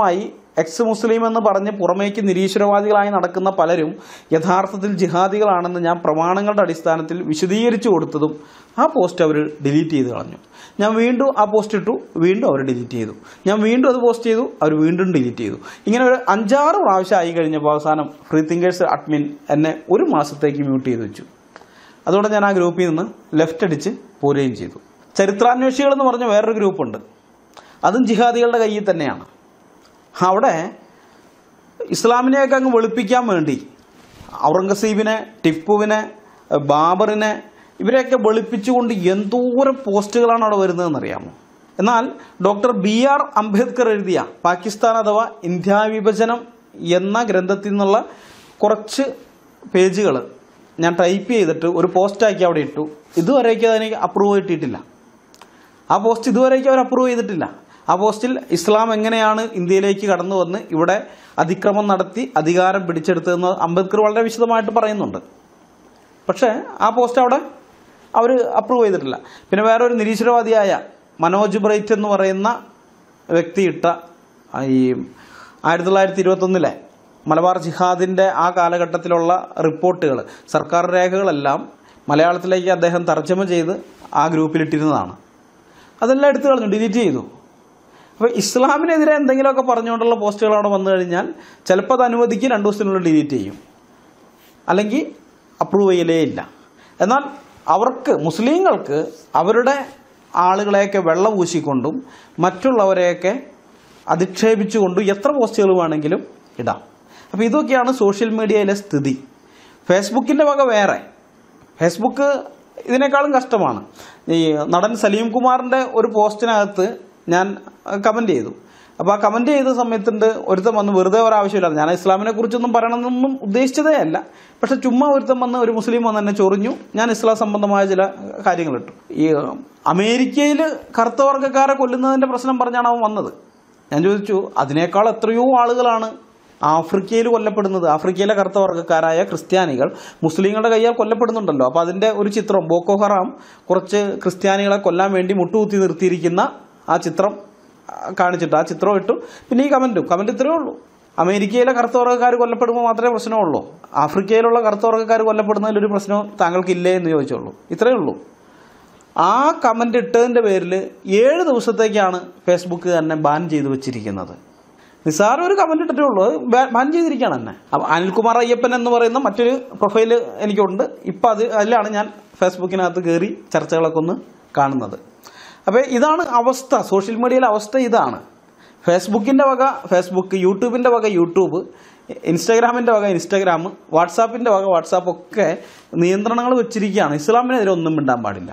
എക്സ് മുസ്ലിം എന്ന് പറഞ്ഞ് പുറമേക്ക് നിരീശ്വരവാദികളായി നടക്കുന്ന പലരും യഥാർത്ഥത്തിൽ ജിഹാദികളാണെന്ന് ഞാൻ പ്രമാണങ്ങളുടെ അടിസ്ഥാനത്തിൽ വിശദീകരിച്ചു കൊടുത്തതും ആ പോസ്റ്റ് അവർ ഡിലീറ്റ് ചെയ്ത് കളഞ്ഞു ഞാൻ വീണ്ടും ആ പോസ്റ്റ് ഇട്ടു വീണ്ടും അവർ ഡിലീറ്റ് ചെയ്തു ഞാൻ വീണ്ടും അത് പോസ്റ്റ് ചെയ്തു അവർ വീണ്ടും ഡിലീറ്റ് ചെയ്തു ഇങ്ങനെ ഒരു അഞ്ചാറ് പ്രാവശ്യം ആയി കഴിഞ്ഞപ്പോൾ അവസാനം ഫ്രീ തിങ്കേഴ്സ് അഡ്മിൻ എന്നെ ഒരു മാസത്തേക്ക് മ്യൂട്ട് ചെയ്ത് വെച്ചു അതുകൊണ്ട് ഞാൻ ആ ഗ്രൂപ്പിൽ നിന്ന് ലെഫ്റ്റ് അടിച്ച് പോരുകയും ചെയ്തു ചരിത്രാന്വേഷികൾ എന്ന് പറഞ്ഞ വേറൊരു ഗ്രൂപ്പുണ്ട് അതും ജിഹാദികളുടെ കയ്യിൽ തന്നെയാണ് അവിടെ ഇസ്ലാമിനെയൊക്കെ അങ്ങ് വെളുപ്പിക്കാൻ വേണ്ടി ഔറംഗസീബിനെ ടിപ്പുവിനെ ബാബറിനെ ഇവരെയൊക്കെ വെളുപ്പിച്ചുകൊണ്ട് എന്തോരം പോസ്റ്റുകളാണ് അവിടെ വരുന്നതെന്നറിയാമോ എന്നാൽ ഡോക്ടർ ബി ആർ അംബേദ്കർ എഴുതിയ പാകിസ്ഥാൻ അഥവാ ഇന്ത്യ വിഭജനം എന്ന ഗ്രന്ഥത്തിൽ നിന്നുള്ള കുറച്ച് പേജുകൾ ഞാൻ ടൈപ്പ് ചെയ്തിട്ട് ഒരു പോസ്റ്റാക്കി അവിടെ ഇട്ടു ഇതുവരേക്കും അതിന് അപ്രൂവ് കിട്ടിയിട്ടില്ല ആ പോസ്റ്റ് ഇതുവരേക്കും അവർ അപ്രൂവ് ചെയ്തിട്ടില്ല ആ പോസ്റ്റിൽ ഇസ്ലാം എങ്ങനെയാണ് ഇന്ത്യയിലേക്ക് കടന്നു വന്ന് ഇവിടെ അതിക്രമം നടത്തി അധികാരം പിടിച്ചെടുത്തതെന്ന് അംബേദ്കർ വളരെ വിശദമായിട്ട് പറയുന്നുണ്ട് പക്ഷേ ആ പോസ്റ്റ് അവിടെ അവർ അപ്രൂവ് ചെയ്തിട്ടില്ല പിന്നെ വേറെ ഒരു നിരീശ്വരവാദിയായ മനോജ് ബ്രൈറ്റ് എന്ന് പറയുന്ന വ്യക്തി ഇട്ട ആ ഈ ആയിരത്തി തൊള്ളായിരത്തി ഇരുപത്തൊന്നിലെ മലബാർ ജിഹാദിന്റെ ആ കാലഘട്ടത്തിലുള്ള റിപ്പോർട്ടുകൾ സർക്കാർ രേഖകളെല്ലാം മലയാളത്തിലേക്ക് അദ്ദേഹം തർജ്ജമ ചെയ്ത് ആ ഗ്രൂപ്പിലിട്ടിരുന്നതാണ് അതെല്ലാം എടുത്തു കളഞ്ഞു ഡിലീറ്റ് ചെയ്തു അപ്പോൾ ഇസ്ലാമിനെതിരെ എന്തെങ്കിലുമൊക്കെ പറഞ്ഞുകൊണ്ടുള്ള പോസ്റ്റുകൾ അവിടെ വന്നു കഴിഞ്ഞാൽ ചിലപ്പോൾ അത് അനുവദിക്ക് രണ്ട് ദിവസത്തിനുള്ളിൽ ഡിലീറ്റ് ചെയ്യും അല്ലെങ്കിൽ അപ്രൂവ് ചെയ്യലേ ഇല്ല എന്നാൽ അവർക്ക് മുസ്ലിങ്ങൾക്ക് അവരുടെ ആളുകളെയൊക്കെ വെള്ളം പൂശിക്കൊണ്ടും മറ്റുള്ളവരെയൊക്കെ അധിക്ഷേപിച്ചുകൊണ്ടും എത്ര പോസ്റ്റുകൾ വേണമെങ്കിലും ഇടാം അപ്പോൾ ഇതൊക്കെയാണ് സോഷ്യൽ മീഡിയയിലെ സ്ഥിതി ഫേസ്ബുക്കിൻ്റെ വക വേറെ ഫേസ്ബുക്ക് ഇതിനേക്കാളും കഷ്ടമാണ് ഈ നടൻ സലീം കുമാറിൻ്റെ ഒരു പോസ്റ്റിനകത്ത് ഞാൻ കമൻറ്റ് ചെയ്തു അപ്പോൾ ആ കമൻറ്റ് ചെയ്ത സമയത്തുണ്ട് ഒരുത്തൻ വന്ന് വെറുതെ ഒരാവശ്യമില്ല ഞാൻ ഇസ്ലാമിനെ കുറിച്ചൊന്നും പറയണമെന്നൊന്നും ഉദ്ദേശിച്ചതേ അല്ല പക്ഷെ ചുമ്മാ ഒരുത്തൻ വന്ന് ഒരു മുസ്ലിം വന്ന് എന്നെ ചൊറിഞ്ഞു ഞാൻ ഇസ്ലാം സംബന്ധമായ ചില കാര്യങ്ങൾ ഇട്ടു ഈ അമേരിക്കയിൽ കറുത്ത വർഗ്ഗക്കാരെ കൊല്ലുന്നതിൻ്റെ പ്രശ്നം പറഞ്ഞാണ് അവൻ വന്നത് ഞാൻ ചോദിച്ചു അതിനേക്കാൾ എത്രയോ ആളുകളാണ് ആഫ്രിക്കയിൽ കൊല്ലപ്പെടുന്നത് ആഫ്രിക്കയിലെ കറുത്ത വർഗ്ഗക്കാരായ ക്രിസ്ത്യാനികൾ മുസ്ലിങ്ങളുടെ കയ്യാൽ കൊല്ലപ്പെടുന്നുണ്ടല്ലോ അപ്പോൾ അതിന്റെ ഒരു ചിത്രം ബോക്കോ ഹറാം കുറച്ച് ക്രിസ്ത്യാനികളെ കൊല്ലാൻ വേണ്ടി മുട്ടുകുത്തി നിർത്തിയിരിക്കുന്ന ആ ചിത്രം ആ, കാണിച്ചിട്ട് ആ ചിത്രം ഇട്ടു പിന്നെ ഈ കമന്റും കമന്റ് ഇത്രയേ ഉള്ളൂ അമേരിക്കയിലെ കറുത്ത വർഗ്ഗക്കാർ കൊല്ലപ്പെടുമ്പോൾ മാത്രമേ പ്രശ്നമുള്ളൂ ആഫ്രിക്കയിലുള്ള കറുത്ത വർഗ്ഗക്കാർ കൊല്ലപ്പെടുന്നതിൽ ഒരു പ്രശ്നവും താങ്കൾക്കില്ലേ എന്ന് ചോദിച്ചുള്ളൂ ഇത്രയേ ഉള്ളൂ ആ കമന്റ് ഇട്ടതിന്റെ പേരിൽ ഏഴ് ദിവസത്തേക്കാണ് ഫേസ്ബുക്ക് തന്നെ ബാൻ ചെയ്ത് വെച്ചിരിക്കുന്നത് നിസ്സാരം ഒരു കമന്റ് ഇട്ടിട്ടേ ഉള്ളൂ അത് ബാ- ബാൻ ചെയ്തിരിക്കുകയാണ് തന്നെ അപ്പൊ അനിൽകുമാർ അയ്യപ്പൻ എന്ന് പറയുന്ന മറ്റൊരു പ്രൊഫൈല് എനിക്കുണ്ട് ഇപ്പൊ അത് അതിലാണ് ഞാൻ ഫേസ്ബുക്കിനകത്ത് കയറി ചർച്ചകളൊക്കെ ഒന്ന് കാണുന്നത് അപ്പോൾ ഇതാണ് അവസ്ഥ സോഷ്യൽ മീഡിയയിലെ അവസ്ഥ ഇതാണ് ഫേസ്ബുക്കിന്റെ വക ഫേസ്ബുക്ക് യൂട്യൂബിന്റെ വക യൂട്യൂബ് ഇൻസ്റ്റാഗ്രാമിന്റെ വക ഇൻസ്റ്റാഗ്രാം വാട്സാപ്പിന്റെ വക വാട്സാപ്പ് ഒക്കെ നിയന്ത്രണങ്ങൾ വെച്ചിരിക്കുകയാണ് ഇസ്ലാമിനെതിരെ ഒന്നും മിണ്ടാൻ പാടില്ല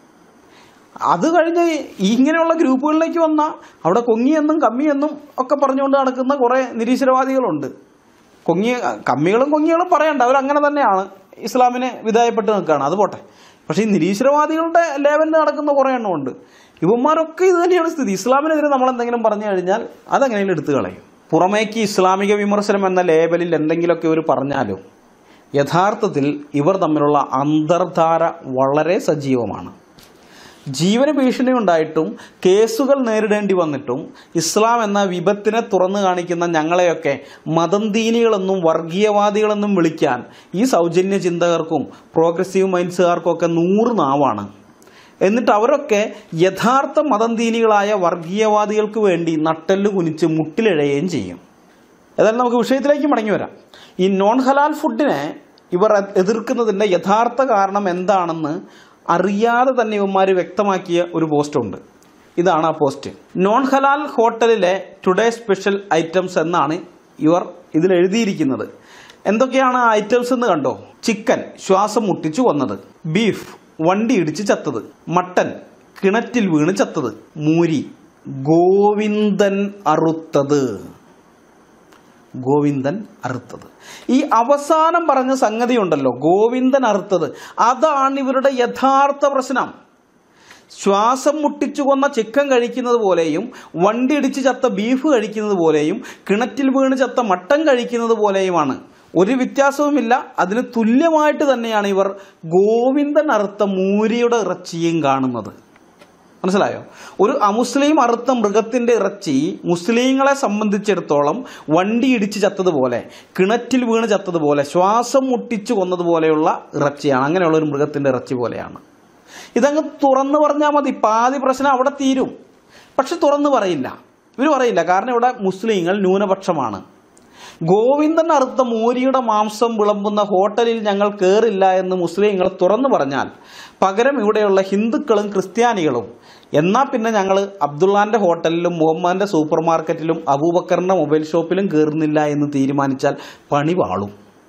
അത് കഴിഞ്ഞ് ഇങ്ങനെയുള്ള ഗ്രൂപ്പുകളിലേക്ക് വന്ന അവിടെ കൊങ്ങിയെന്നും കമ്മിയെന്നും ഒക്കെ പറഞ്ഞുകൊണ്ട് നടക്കുന്ന കുറെ നിരീശ്വരവാദികളുണ്ട് കൊങ്ങി കമ്മികളും കൊങ്ങികളും പറയണ്ട അവരങ്ങനെ തന്നെയാണ് ഇസ്ലാമിനെ വിധേയപ്പെട്ട് നിൽക്കുകയാണ് അത് പോട്ടെ പക്ഷേ ഈ നിരീശ്വരവാദികളുടെ ലെവലിൽ നടക്കുന്ന കുറേ എണ്ണമുണ്ട് ഇവന്മാരൊക്കെ ഇത് തന്നെയാണ് സ്ഥിതി ഇസ്ലാമിനെതിരെ നമ്മൾ എന്തെങ്കിലും പറഞ്ഞു കഴിഞ്ഞാൽ അതെങ്ങനെയും എടുത്തു കളയും പുറമേക്ക് ഇസ്ലാമിക വിമർശനം എന്ന ലേബലിൽ എന്തെങ്കിലുമൊക്കെ ഇവർ പറഞ്ഞാലും യഥാർത്ഥത്തിൽ ഇവർ തമ്മിലുള്ള അന്തർധാര വളരെ സജീവമാണ് ജീവന് ഭീഷണി ഉണ്ടായിട്ടും കേസുകൾ നേരിടേണ്ടി വന്നിട്ടും ഇസ്ലാം എന്ന വിപത്തിനെ തുറന്നു കാണിക്കുന്ന ഞങ്ങളെയൊക്കെ മതന്തീനികളെന്നും വർഗീയവാദികളെന്നും വിളിക്കാൻ ഈ സൗജന്യ ചിന്തകർക്കും പ്രോഗ്രസീവ് മൈൻഡ്സുകാർക്കും ഒക്കെ നൂറ് നാവാണ് എന്നിട്ട് അവരൊക്കെ യഥാർത്ഥ മതന്തീനികളായ വർഗീയവാദികൾക്ക് വേണ്ടി നട്ടെല്ല് കുനിച്ച് മുട്ടിലിഴയുകയും ചെയ്യും ഏതായാലും നമുക്ക് വിഷയത്തിലേക്ക് മടങ്ങി വരാം ഈ നോൺ ഹലാൽ ഫുഡിനെ ഇവർ എതിർക്കുന്നതിന്റെ യഥാർത്ഥ കാരണം എന്താണെന്ന് അറിയാതെ തന്നെ ഇവന്മാർ വ്യക്തമാക്കിയ ഒരു പോസ്റ്റുണ്ട് ഇതാണ് ആ പോസ്റ്റ് നോൺ ഹലാൽ ഹോട്ടലിലെ ടുഡേ സ്പെഷ്യൽ ഐറ്റംസ് എന്നാണ് ഇവർ ഇതിൽ എഴുതിയിരിക്കുന്നത് എന്തൊക്കെയാണ് ആ ഐറ്റംസ് എന്ന് കണ്ടോ ചിക്കൻ ശ്വാസം മുട്ടിച്ചു വന്നത് ബീഫ് വണ്ടി ഇടിച്ച് ചത്തത് മട്ടൻ കിണറ്റിൽ വീണ് ചത്തത് മൂരി ഗോവിന്ദൻ അറുത്തത് ഗോവിന്ദൻ അറുത്തത് ഈ അവസാനം പറഞ്ഞ സംഗതി ഉണ്ടല്ലോ ഗോവിന്ദൻ അറുത്തത് അതാണ് ഇവരുടെ യഥാർത്ഥ പ്രശ്നം ശ്വാസം മുട്ടിച്ചു കൊന്ന ചിക്കൻ കഴിക്കുന്നത് പോലെയും വണ്ടി ഇടിച്ച് ചത്ത ബീഫ് കഴിക്കുന്നത് പോലെയും കിണറ്റിൽ വീണ് ചത്ത മട്ടൻ കഴിക്കുന്നത് പോലെയുമാണ് ഒരു വ്യത്യാസവുമില്ല അതിന് തുല്യമായിട്ട് തന്നെയാണ് ഇവർ ഗോവിന്ദൻ അറുത്ത മൂരിയുടെ ഇറച്ചിയും കാണുന്നത് മനസ്സിലായോ ഒരു അമുസ്ലിം അറുത്ത മൃഗത്തിന്റെ ഇറച്ചി മുസ്ലിങ്ങളെ സംബന്ധിച്ചിടത്തോളം വണ്ടി ഇടിച്ച് ചത്തതുപോലെ കിണറ്റിൽ വീണ് ചത്തതുപോലെ ശ്വാസം മുട്ടിച്ചു കൊന്നതുപോലെയുള്ള ഇറച്ചിയാണ് അങ്ങനെയുള്ള ഒരു മൃഗത്തിന്റെ ഇറച്ചി പോലെയാണ് ഇതങ്ങ് തുറന്നു പറഞ്ഞാൽ മതി പാതി പ്രശ്നം അവിടെ തീരും പക്ഷെ തുറന്നു പറയില്ല ഇവർ പറയില്ല കാരണം ഇവിടെ മുസ്ലിങ്ങൾ ന്യൂനപക്ഷമാണ് ഗോവിന്ദൻ അറുത്ത മൂരിയുടെ മാംസം വിളമ്പുന്ന ഹോട്ടലിൽ ഞങ്ങൾ കയറില്ല എന്ന് മുസ്ലിങ്ങൾ തുറന്നു പറഞ്ഞാൽ പകരം ഇവിടെയുള്ള ഹിന്ദുക്കളും ക്രിസ്ത്യാനികളും എന്നാൽ പിന്നെ ഞങ്ങൾ അബ്ദുള്ളാന്റെ ഹോട്ടലിലും മുഹമ്മദിന്റെ സൂപ്പർ മാർക്കറ്റിലും അബൂബക്കറിന്റെ മൊബൈൽ ഷോപ്പിലും കയറുന്നില്ല എന്ന് തീരുമാനിച്ചാൽ പണി പാളും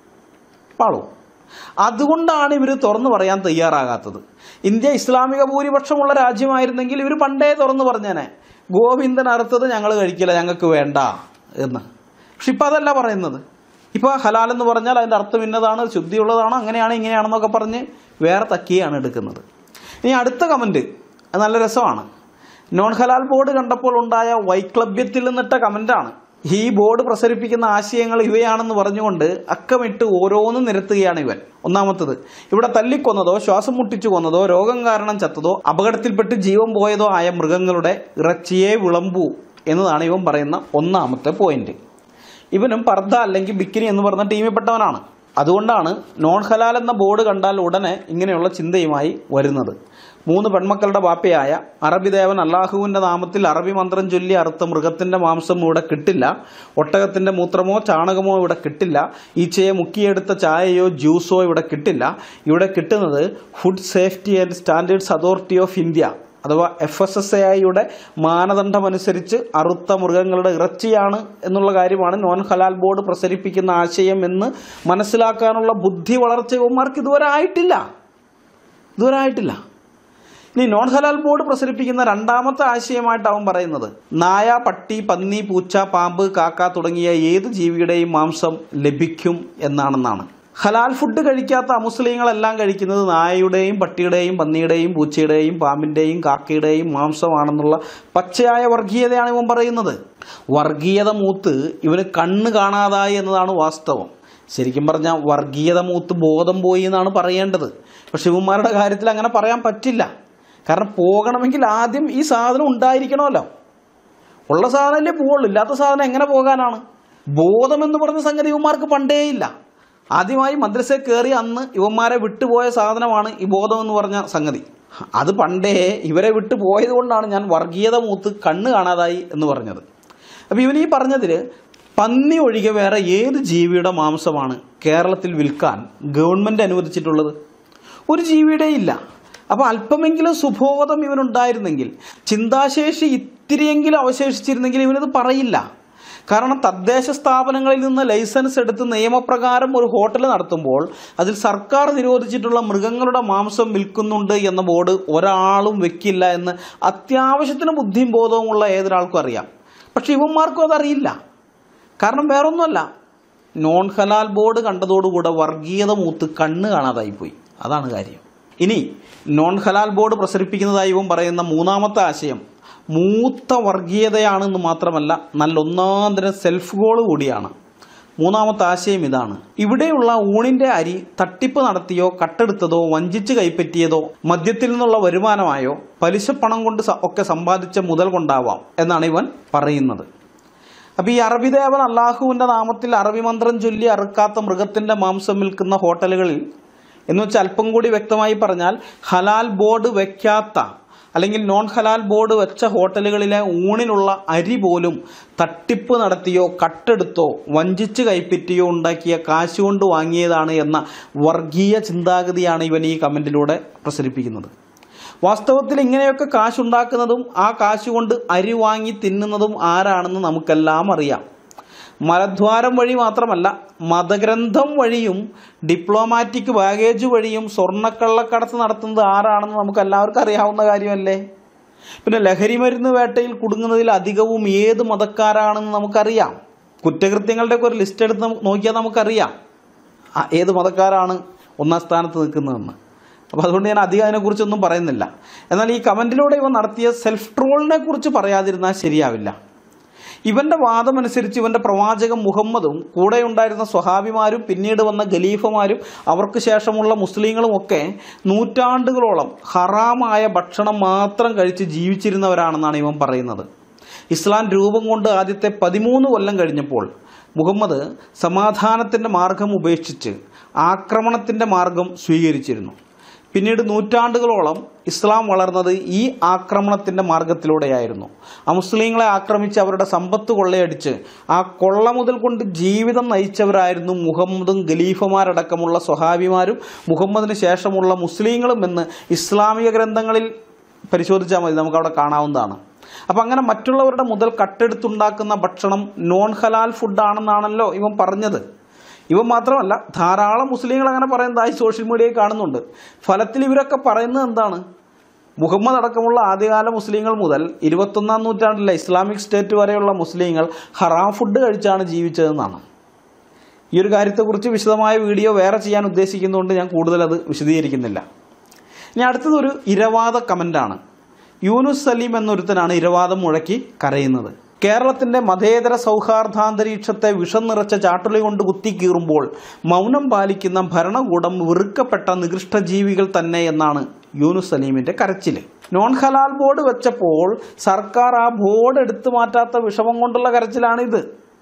പാളും അതുകൊണ്ടാണ് ഇവർ തുറന്നു പറയാൻ തയ്യാറാകാത്തത് ഇന്ത്യ ഇസ്ലാമിക ഭൂരിപക്ഷമുള്ള രാജ്യമായിരുന്നെങ്കിൽ ഇവർ പണ്ടേ തുറന്നു പറഞ്ഞേനെ ഗോവിന്ദൻ അറുത്തത് ഞങ്ങൾ കഴിക്കില്ല ഞങ്ങൾക്ക് വേണ്ട എന്ന് പക്ഷെ ഇപ്പം അതല്ല പറയുന്നത് ഇപ്പൊ ഹലാൽ എന്ന് പറഞ്ഞാൽ അതിന്റെ അർത്ഥം ഇന്നതാണ് ശുദ്ധിയുള്ളതാണ് അങ്ങനെയാണ് ഇങ്ങനെയാണെന്നൊക്കെ പറഞ്ഞ് വേറെ തക്കിയാണ് എടുക്കുന്നത് ഇനി അടുത്ത കമന്റ് അത് നല്ല രസമാണ് നോൺ ഹലാൽ ബോർഡ് കണ്ടപ്പോൾ ഉണ്ടായ വൈക്ലഭ്യത്തിൽ നിന്നിട്ട കമന്റാണ് ഈ ബോർഡ് പ്രസരിപ്പിക്കുന്ന ആശയങ്ങൾ ഇവയാണെന്ന് പറഞ്ഞുകൊണ്ട് അക്കമിട്ട് ഓരോന്നും നിരത്തുകയാണ് ഇവൻ ഒന്നാമത്തത് ഇവിടെ തല്ലിക്കൊന്നതോ ശ്വാസം മുട്ടിച്ചു കൊന്നതോ രോഗം കാരണം ചത്തതോ അപകടത്തിൽപ്പെട്ട് ജീവൻ പോയതോ ആയ മൃഗങ്ങളുടെ ഇറച്ചിയെ വിളമ്പൂ എന്നതാണ് ഇവൻ പറയുന്ന ഒന്നാമത്തെ പോയിന്റ് ഇവനും പർദ്ദ അല്ലെങ്കിൽ ബിക്കിനി എന്ന് പറഞ്ഞ ടീമിൽപ്പെട്ടവനാണ് അതുകൊണ്ടാണ് നോൺ ഹലാൽ എന്ന ബോർഡ് കണ്ടാൽ ഉടനെ ഇങ്ങനെയുള്ള ചിന്തയുമായി വരുന്നത് മൂന്ന് പെൺമക്കളുടെ ബാപ്പയായ അറബി ദേവൻ അള്ളാഹുവിന്റെ നാമത്തിൽ അറബി മന്ത്രം ചൊല്ലി അറുത്ത മൃഗത്തിന്റെ മാംസം ഇവിടെ കിട്ടില്ല ഒട്ടകത്തിന്റെ മൂത്രമോ ചാണകമോ ഇവിടെ കിട്ടില്ല ഈച്ചയെ മുക്കിയെടുത്ത ചായയോ ജ്യൂസോ ഇവിടെ കിട്ടില്ല ഇവിടെ കിട്ടുന്നത് food safety and standards authority of India അഥവാ എഫ് എസ് എസ് എ ഐയുടെ മാനദണ്ഡമനുസരിച്ച് അറുത്ത മൃഗങ്ങളുടെ ഇറച്ചിയാണ് എന്നുള്ള കാര്യമാണ് നോൺ ഹലാൽ ബോർഡ് പ്രസരിപ്പിക്കുന്ന ആശയം എന്ന് മനസ്സിലാക്കാനുള്ള ബുദ്ധി വളർച്ച ഇവന്മാർക്ക് ഇതുവരെ ആയിട്ടില്ല ഇതുവരെ ആയിട്ടില്ല ഇനി നോൺ ഹലാൽ ബോർഡ് പ്രസരിപ്പിക്കുന്ന രണ്ടാമത്തെ ആശയമായിട്ട് അവൻ പറയുന്നത് നായ പട്ടി പന്നി പൂച്ച പാമ്പ് കാക്ക തുടങ്ങിയ ഏത് ജീവിയുടെയും മാംസം ലഭിക്കും എന്നാണെന്നാണ് ഹലാൽ ഫുഡ് കഴിക്കാത്ത അമുസ്ലിങ്ങളെല്ലാം കഴിക്കുന്നത് നായയുടെയും പട്ടിയുടെയും പന്നിയുടെയും പൂച്ചയുടെയും പാമ്പിന്റെയും കാക്കയുടെയും മാംസമാണെന്നുള്ള പച്ചയായ വർഗീയതയാണ് ഇവൻ പറയുന്നത് വർഗീയത മൂത്ത് ഇവന് കണ്ണ് കാണാതായി എന്നതാണ് വാസ്തവം ശരിക്കും പറഞ്ഞാൽ വർഗീയത മൂത്ത് ബോധം പോയി എന്നാണ് പറയേണ്ടത് പക്ഷെ ഇവന്മാരുടെ കാര്യത്തിൽ അങ്ങനെ പറയാൻ പറ്റില്ല കാരണം പോകണമെങ്കിൽ ആദ്യം ഈ സാധനം ഉണ്ടായിരിക്കണമല്ലോ ഉള്ള സാധനമല്ലേ പോവുള്ളൂ ഇല്ലാത്ത സാധനം എങ്ങനെ പോകാനാണ് ബോധം എന്ന് പറഞ്ഞ സംഗതി ഇവന്മാർക്ക് പണ്ടേ ഇല്ല ആദ്യമായി മദ്രസയിൽ കയറി അന്ന് ഇവന്മാരെ വിട്ടുപോയ സാധനമാണ് ഈ ബോധം എന്ന് പറഞ്ഞ സംഗതി അത് പണ്ടേ ഇവരെ വിട്ടു പോയത് കൊണ്ടാണ് ഞാൻ വർഗീയത മൂത്ത് കണ്ണ് കാണാതായി എന്ന് പറഞ്ഞത് അപ്പൊ ഇവൻ ഈ പറഞ്ഞതില് പന്നി ഒഴികെ വേറെ ഏത് ജീവിയുടെ മാംസമാണ് കേരളത്തിൽ വിൽക്കാൻ ഗവൺമെന്റ് അനുവദിച്ചിട്ടുള്ളത് ഒരു ജീവിയുടെ ഇല്ല അപ്പൊ അല്പമെങ്കിലും സുബോധം ഇവനുണ്ടായിരുന്നെങ്കിൽ ചിന്താശേഷി ഇത്തിരിയെങ്കിലും അവശേഷിച്ചിരുന്നെങ്കിൽ ഇവനത് പറയില്ല കാരണം തദ്ദേശ സ്ഥാപനങ്ങളിൽ നിന്ന് ലൈസൻസ് എടുത്ത് നിയമപ്രകാരം ഒരു ഹോട്ടൽ നടത്തുമ്പോൾ അതിൽ സർക്കാർ നിരോധിച്ചിട്ടുള്ള മൃഗങ്ങളുടെ മാംസം വിൽക്കുന്നുണ്ട് എന്ന ബോർഡ് ഒരാളും വെക്കില്ല എന്ന് അത്യാവശ്യത്തിന് ബുദ്ധിയും ബോധവുമുള്ള ഏതൊരാൾക്കും അറിയാം പക്ഷെ ഇവന്മാർക്കും അതറിയില്ല കാരണം വേറൊന്നുമല്ല നോൺ ഹലാൽ ബോർഡ് കണ്ടതോടുകൂടെ വർഗീയത മൂത്ത് കണ്ണ് കാണാതായിപ്പോയി അതാണ് കാര്യം ഇനി നോൺ ഹലാൽ ബോർഡ് പ്രസരിപ്പിക്കുന്നതായി ഇവൻ പറയുന്ന മൂന്നാമത്തെ ആശയം മൂത്ത വർഗീയതയാണെന്ന് മാത്രമല്ല നല്ല ഒന്നാന്തരം സെൽഫ് ഗോൾ കൂടിയാണ് മൂന്നാമത്തെ ആശയം ഇതാണ് ഇവിടെയുള്ള ഊണിന്റെ അരി തട്ടിപ്പ് നടത്തിയോ കട്ടെടുത്തതോ വഞ്ചിച്ച് കൈപ്പറ്റിയതോ മദ്യത്തിൽ നിന്നുള്ള വരുമാനമായോ പലിശ പണം കൊണ്ട് സ- ഒക്കെ സമ്പാദിച്ച മുതൽ കൊണ്ടാവാം എന്നാണ് ഇവൻ പറയുന്നത് അപ്പൊ ഈ അറബി ദേവൻ അള്ളാഹുവിന്റെ നാമത്തിൽ അറബി മന്ത്രം ചൊല്ലി അറുക്കാത്ത മൃഗത്തിന്റെ മാംസം വിൽക്കുന്ന ഹോട്ടലുകളിൽ എന്ന് വെച്ചാൽ അല്പം കൂടി വ്യക്തമായി പറഞ്ഞാൽ ഹലാൽ ബോർഡ് വെക്കാത്ത അല്ലെങ്കിൽ നോൺ ഹലാൽ ബോർഡ് വെച്ച ഹോട്ടലുകളിലെ ഊണിനുള്ള അരി പോലും തട്ടിപ്പ് നടത്തിയോ കട്ടെടുത്തോ വഞ്ചിച്ച് കൈപ്പറ്റിയോ ഉണ്ടാക്കിയ കാശ് കൊണ്ട് വാങ്ങിയതാണ് എന്ന വർഗീയ ചിന്താഗതിയാണ് ഇവൻ ഈ കമന്റിലൂടെ പ്രസരിപ്പിക്കുന്നത് വാസ്തവത്തിൽ ഇങ്ങനെയൊക്കെ കാശുണ്ടാക്കുന്നതും ആ കാശ് കൊണ്ട് അരി വാങ്ങി തിന്നുന്നതും ആരാണെന്ന് നമുക്കെല്ലാം അറിയാം മലദ്വാരം വഴി മാത്രമല്ല മതഗ്രന്ഥം വഴിയും ഡിപ്ലോമാറ്റിക് ബാഗേജ് വഴിയും സ്വർണ്ണക്കള്ളക്കടത്ത് നടത്തുന്നത് ആരാണെന്ന് നമുക്ക് എല്ലാവർക്കും അറിയാവുന്ന കാര്യമല്ലേ പിന്നെ ലഹരി മരുന്ന് വേട്ടയിൽ കുടുങ്ങുന്നതിൽ അധികവും ഏത് മതക്കാരാണെന്ന് നമുക്കറിയാം കുറ്റകൃത്യങ്ങളുടെയൊക്കെ ഒരു ലിസ്റ്റ് എടുത്ത് നമുക്ക് നോക്കിയാൽ നമുക്കറിയാം ആ, ഏത് മതക്കാരാണ് ഒന്നാം സ്ഥാനത്ത് നിൽക്കുന്നതെന്ന് അപ്പോൾ അതുകൊണ്ട് ഞാൻ അധികം അതിനെക്കുറിച്ചൊന്നും പറയുന്നില്ല എന്നാൽ ഈ കമന്റിലൂടെ ഇവ നടത്തിയ സെൽഫ് ട്രോളിനെ കുറിച്ച് പറയാതിരുന്നാൽ ശരിയാവില്ല ഇവന്റെ വാദമനുസരിച്ച് ഇവന്റെ പ്രവാചകൻ മുഹമ്മദും കൂടെ ഉണ്ടായിരുന്ന സ്വഹാബിമാരും പിന്നീട് വന്ന ഖലീഫമാരും അവർക്ക് ശേഷമുള്ള മുസ്ലിങ്ങളും ഒക്കെ നൂറ്റാണ്ടുകളോളം ഹറാമായ ഭക്ഷണം മാത്രം കഴിച്ച് ജീവിച്ചിരുന്നവരാണെന്നാണ് ഇവൻ പറയുന്നത് ഇസ്ലാം രൂപം കൊണ്ട് ആദ്യത്തെ പതിമൂന്ന് കൊല്ലം കഴിഞ്ഞപ്പോൾ മുഹമ്മദ് സമാധാനത്തിന്റെ മാർഗം ഉപേക്ഷിച്ച് ആക്രമണത്തിന്റെ മാർഗം സ്വീകരിച്ചിരുന്നു പിന്നീട് നൂറ്റാണ്ടുകളോളം ഇസ്ലാം വളർന്നത് ഈ ആക്രമണത്തിന്റെ മാർഗത്തിലൂടെയായിരുന്നു അമുസ്ലിങ്ങളെ ആക്രമിച്ച് അവരുടെ സമ്പത്ത് കൊള്ളയടിച്ച് ആ കൊള്ള മുതൽ കൊണ്ട് ജീവിതം നയിച്ചവരായിരുന്നു മുഹമ്മദും ഖലീഫമാരടക്കമുള്ള സ്വഹാബിമാരും മുഹമ്മദിന് ശേഷമുള്ള മുസ്ലിങ്ങളും എന്ന് ഇസ്ലാമിക ഗ്രന്ഥങ്ങളിൽ പരിശോധിച്ചാൽ മതി നമുക്ക് അവിടെ കാണാവുന്നതാണ് അപ്പം അങ്ങനെ മറ്റുള്ളവരുടെ മുതൽ കട്ടെടുത്തുണ്ടാക്കുന്ന ഭക്ഷണം നോൺ ഹലാൽ ഫുഡാണെന്നാണല്ലോ ഇവൻ പറഞ്ഞത് ഇവൻ മാത്രമല്ല ധാരാളം മുസ്ലിങ്ങൾ അങ്ങനെ പറയുന്നതായി സോഷ്യൽ മീഡിയയിൽ കാണുന്നുണ്ട് ഫലത്തിൽ ഇവരൊക്കെ പറയുന്നത് എന്താണ് മുഹമ്മദ് അടക്കമുള്ള ആദ്യകാല മുസ്ലിങ്ങൾ മുതൽ ഇരുപത്തൊന്നാം നൂറ്റാണ്ടിലെ ഇസ്ലാമിക് സ്റ്റേറ്റ് വരെയുള്ള മുസ്ലിങ്ങൾ ഹറാം ഫുഡ് കഴിച്ചാണ് ജീവിച്ചതെന്നാണ് ഈ ഒരു കാര്യത്തെക്കുറിച്ച് വിശദമായ വീഡിയോ വേറെ ചെയ്യാൻ ഉദ്ദേശിക്കുന്നതുകൊണ്ട് ഞാൻ കൂടുതൽ അത് വിശദീകരിക്കുന്നില്ല ഇനി അടുത്തത് ഒരു ഇരവാദ കമന്റാണ് യൂനുസ് സലീം എന്നൊരുത്തനാണ് ഇരവാദം മുഴക്കി കരയുന്നത് കേരളത്തിന്റെ മതേതര സൗഹാർദ്ദാന്തരീക്ഷത്തെ വിഷം നിറച്ച ചാട്ടുളി കൊണ്ട് കുത്തിക്കീറുമ്പോൾ മൗനം പാലിക്കുന്ന ഭരണകൂടം വെറുക്കപ്പെട്ട നികൃഷ്ട ജീവികൾ തന്നെ എന്നാണ് യൂനുസ് സലീമിന്റെ കരച്ചില് നോൺ ഹലാൽ ബോർഡ് വെച്ചപ്പോൾ സർക്കാർ ആ ബോർഡ് എടുത്തു മാറ്റാത്ത വിഷമം കൊണ്ടുള്ള കരച്ചിലാണിത്